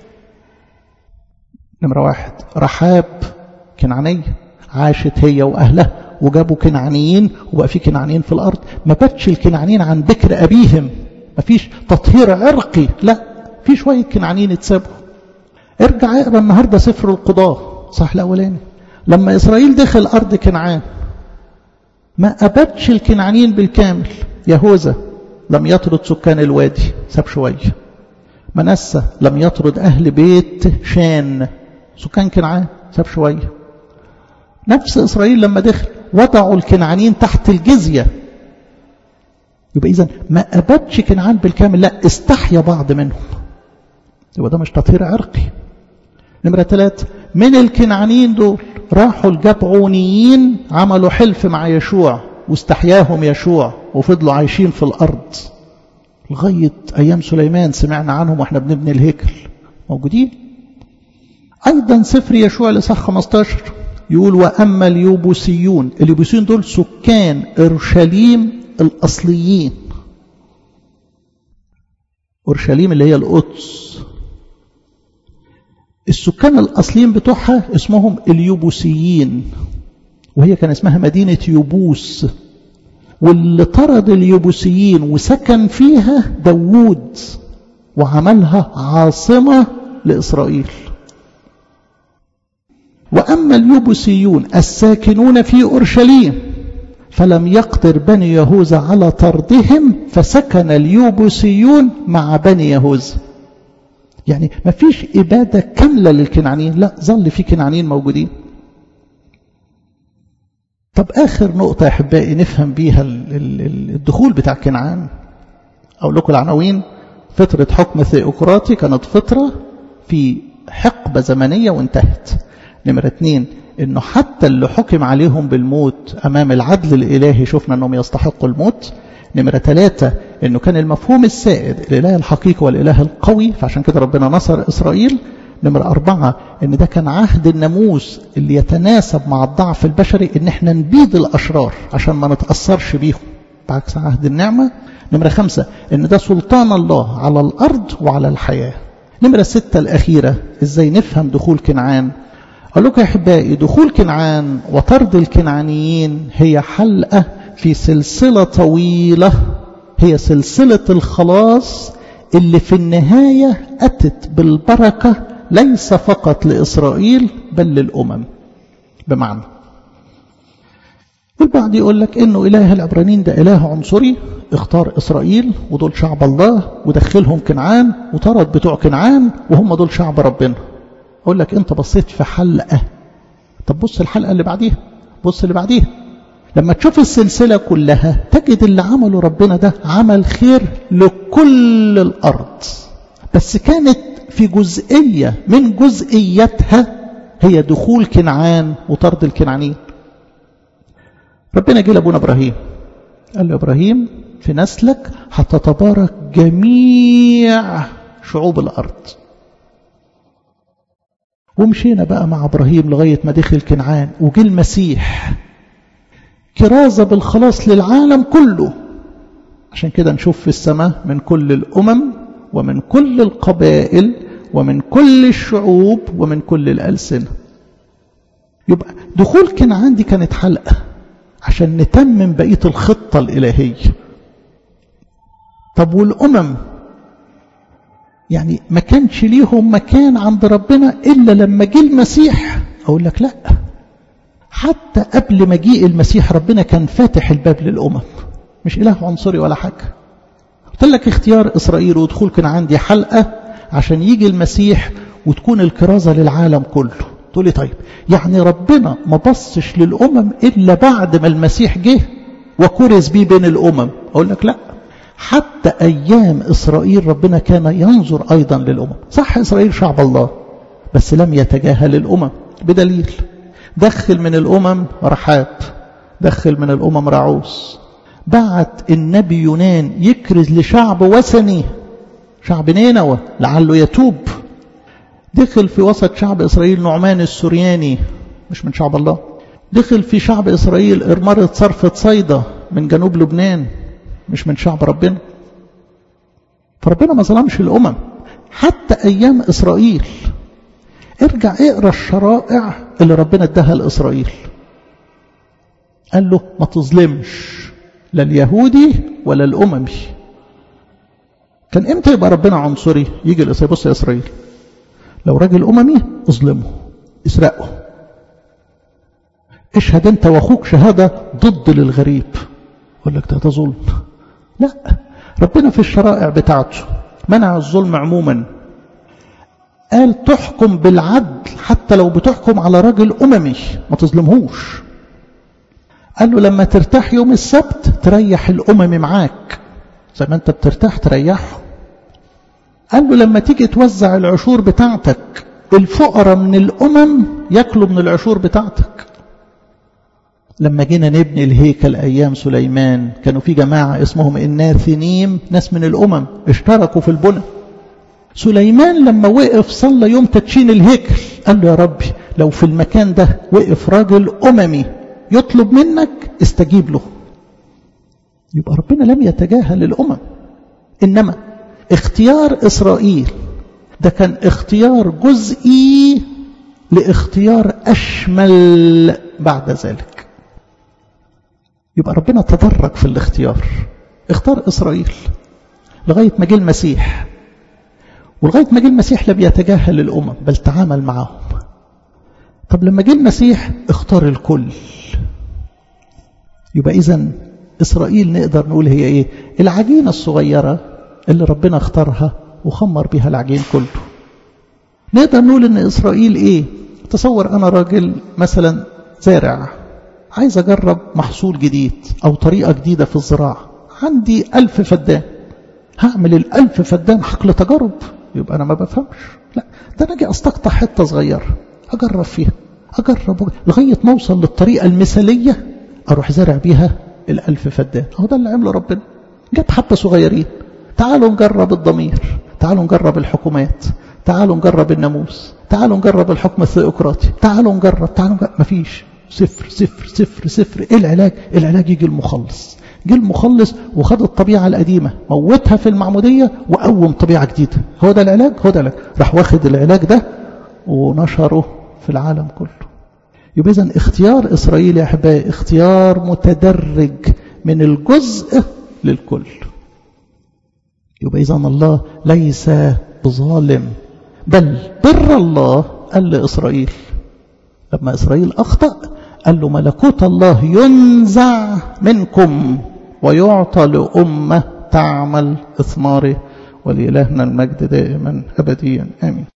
نمرة واحد رحاب كنعانية عاشت هي وأهلها وجابوا كنعانيين وبقى في كنعانيين في الأرض ما باتش الكنعانيين عن بكر أبيهم ما فيش تطهير عرقي لا في شوية كنعانيين اتسابوا ارجع اقرا النهاردة سفر القضاء صح الأولاني لما إسرائيل دخل أرض كنعان ما أبدش الكنعانيين بالكامل يهوذا لم يطرد سكان الوادي ساب شوية منسى لم يطرد أهل بيت شان سكان كنعان ساب شوية نفس إسرائيل لما دخل وضعوا الكنعانيين تحت الجزية يبقى إذا ما أبدش كنعان بالكامل لا استحيا بعض منهم يبقى ده مش تطهير عرقي نمرة ثلاثة من الكنعانيين دول راحوا الجبعونيين عملوا حلف مع يشوع واستحياهم يشوع وفضلوا عايشين في الأرض لغاية أيام سليمان سمعنا عنهم وإحنا بنبني الهيكل موجودين أيضا سفر يشوع لصح 15 يقول وأما اليوبوسيون اليوبوسيون دول سكان إورشليم الأصليين أورشليم اللي هي القدس السكان الأصليين بتوعها اسمهم اليوبوسيين وهي كان اسمها مدينة يوبوس واللي طرد اليوبوسيين وسكن فيها داوود وعملها عاصمة لإسرائيل وأما اليوبوسيون الساكنون في أورشليم فلم يقدر بني يهوذا على طردهم فسكن اليوبوسيون مع بني يهوذا يعني ما فيش إبادة كاملة للكنعانيين لا ظل في كنعانيين موجودين طب آخر نقطة يا أحبائي نفهم بيها الدخول بتاع كنعان أقول لكم العناوين فترة حكم ثيوقراطي كانت فترة في حقبة زمنية وانتهت نمرة اتنين انه حتى اللي حكم عليهم بالموت امام العدل الالهي شفنا انهم يستحقوا الموت نمرة ثلاثة انه كان المفهوم السائد الاله الحقيقي والاله القوي فعشان كده ربنا نصر اسرائيل نمرة أربعة إن ده كان عهد الناموس اللي يتناسب مع الضعف البشري إن إحنا نبيد الأشرار عشان ما نتأثرش بيهم بعكس عهد النعمة نمرة خمسة إن ده سلطان الله على الأرض وعلى الحياة نمرة ستة الأخيرة إزاي نفهم دخول كنعان أقول لكم يا أحبائي دخول كنعان وطرد الكنعانيين هي حلقة في سلسلة طويلة هي سلسلة الخلاص اللي في النهاية أتت بالبركة ليس فقط لإسرائيل بل للأمم بمعنى البعض يقول لك إنه إله العبرانيين ده إله عنصري اختار إسرائيل ودول شعب الله ودخلهم كنعان وطرد بتوع كنعان وهم دول شعب ربنا أقول لك أنت بصيت في حلقة طب بص الحلقة اللي بعديها بص اللي بعديها لما تشوف السلسلة كلها تجد اللي عمله ربنا ده عمل خير لكل الأرض بس كانت في جزئية من جزئياتها هي دخول كنعان وطرد الكنعانيين ربنا جه لابونا ابراهيم قال له ابراهيم في نسلك هتتبارك جميع شعوب الارض ومشينا بقى مع ابراهيم لغايه ما دخل كنعان وجه المسيح كرازه بالخلاص للعالم كله عشان كده نشوف في السماء من كل الامم ومن كل القبائل ومن كل الشعوب ومن كل الألسنة يبقى دخول كنعان دي كانت حلقة عشان نتمم بقية الخطة الإلهية طب والأمم يعني ما كانش ليهم مكان عند ربنا إلا لما جه المسيح أقول لك لا حتى قبل مجيء المسيح ربنا كان فاتح الباب للأمم مش إله عنصري ولا حاجة قلت لك اختيار إسرائيل ودخول كنعان دي حلقة عشان يجي المسيح وتكون الكرازة للعالم كله تقول لي طيب يعني ربنا ما بصش للأمم إلا بعد ما المسيح جه وكرز بيه بين الأمم أقول لك لا حتى أيام إسرائيل ربنا كان ينظر أيضا للأمم صح إسرائيل شعب الله بس لم يتجاهل الأمم بدليل دخل من الأمم رحاب دخل من الأمم رعوس بعت النبي يونان يكرز لشعب وثني شعب نينوى لعله يتوب دخل في وسط شعب إسرائيل نعمان السورياني مش من شعب الله دخل في شعب إسرائيل إرمرة صرفة صيدا من جنوب لبنان مش من شعب ربنا فربنا ما ظلمش الأمم حتى أيام إسرائيل ارجع اقرا الشرائع اللي ربنا اداها لإسرائيل قال له ما تظلمش لا اليهودي ولا الأممي كان امتى يبقى ربنا عنصري يجي الإسرائيل بص يا إسرائيل لو راجل أممي اظلمه اسرقه اشهد انت واخوك شهادة ضد للغريب يقول لك ده ده ظلم لا ربنا في الشرائع بتاعته منع الظلم عموما قال تحكم بالعدل حتى لو بتحكم على راجل أممي ما تظلمهوش قال له لما ترتاح يوم السبت تريح الأمم معاك زي ما انت بترتاح تريحه قال له لما تيجي توزع العشور بتاعتك الفقراء من الأمم ياكلوا من العشور بتاعتك لما جينا نبني الهيكل أيام سليمان كانوا في جماعة اسمهم الناثنيم ناس من الأمم اشتركوا في البنى سليمان لما وقف صلى يوم تدشين الهيكل قال له يا ربي لو في المكان ده وقف راجل أممي يطلب منك استجيب له يبقى ربنا لم يتجاهل الأمم إنما اختيار إسرائيل ده كان اختيار جزئي لاختيار أشمل بعد ذلك يبقى ربنا تدرج في الاختيار اختار إسرائيل لغاية ما جه المسيح ولغاية ما جه المسيح لم يتجاهل الأمم بل تعامل معهم طب لما جه المسيح اختار الكل يبقى إذا إسرائيل نقدر نقول هي إيه العجينة الصغيرة اللي ربنا اختارها وخمر بها العجين كله نقدر نقول ان اسرائيل ايه تصور انا راجل مثلا زارع عايز اجرب محصول جديد او طريقة جديدة في الزراعة عندي الف فدان هعمل الالف فدان حقل تجارب يبقى انا ما بفهمش لا ده انا اجي استقطع حتة صغيرة اجرب فيها اجرب لغاية ما اوصل للطريقة المثالية اروح زارع بيها الالف فدان هو ده اللي عمله ربنا جت حبة صغيرين تعالوا نجرب الضمير تعالوا نجرب الحكومات تعالوا نجرب الناموس تعالوا نجرب الحكم الثيوقراطي تعالوا نجرب تعالوا نجرب مفيش صفر صفر صفر صفر ايه العلاج العلاج يجي المخلص جه المخلص وخد الطبيعة القديمة موتها في المعمودية وقوم طبيعة جديدة هو ده العلاج هو ده العلاج راح واخد العلاج ده ونشره في العالم كله يبقى إذن اختيار إسرائيل يا أحبائي اختيار متدرج من الجزء للكل يبقى إذا الله ليس بظالم بل بر الله قال لإسرائيل لما إسرائيل أخطأ قال له ملكوت الله ينزع منكم ويعطى لأمة تعمل إثماره ولإلهنا المجد دائما أبديا آمين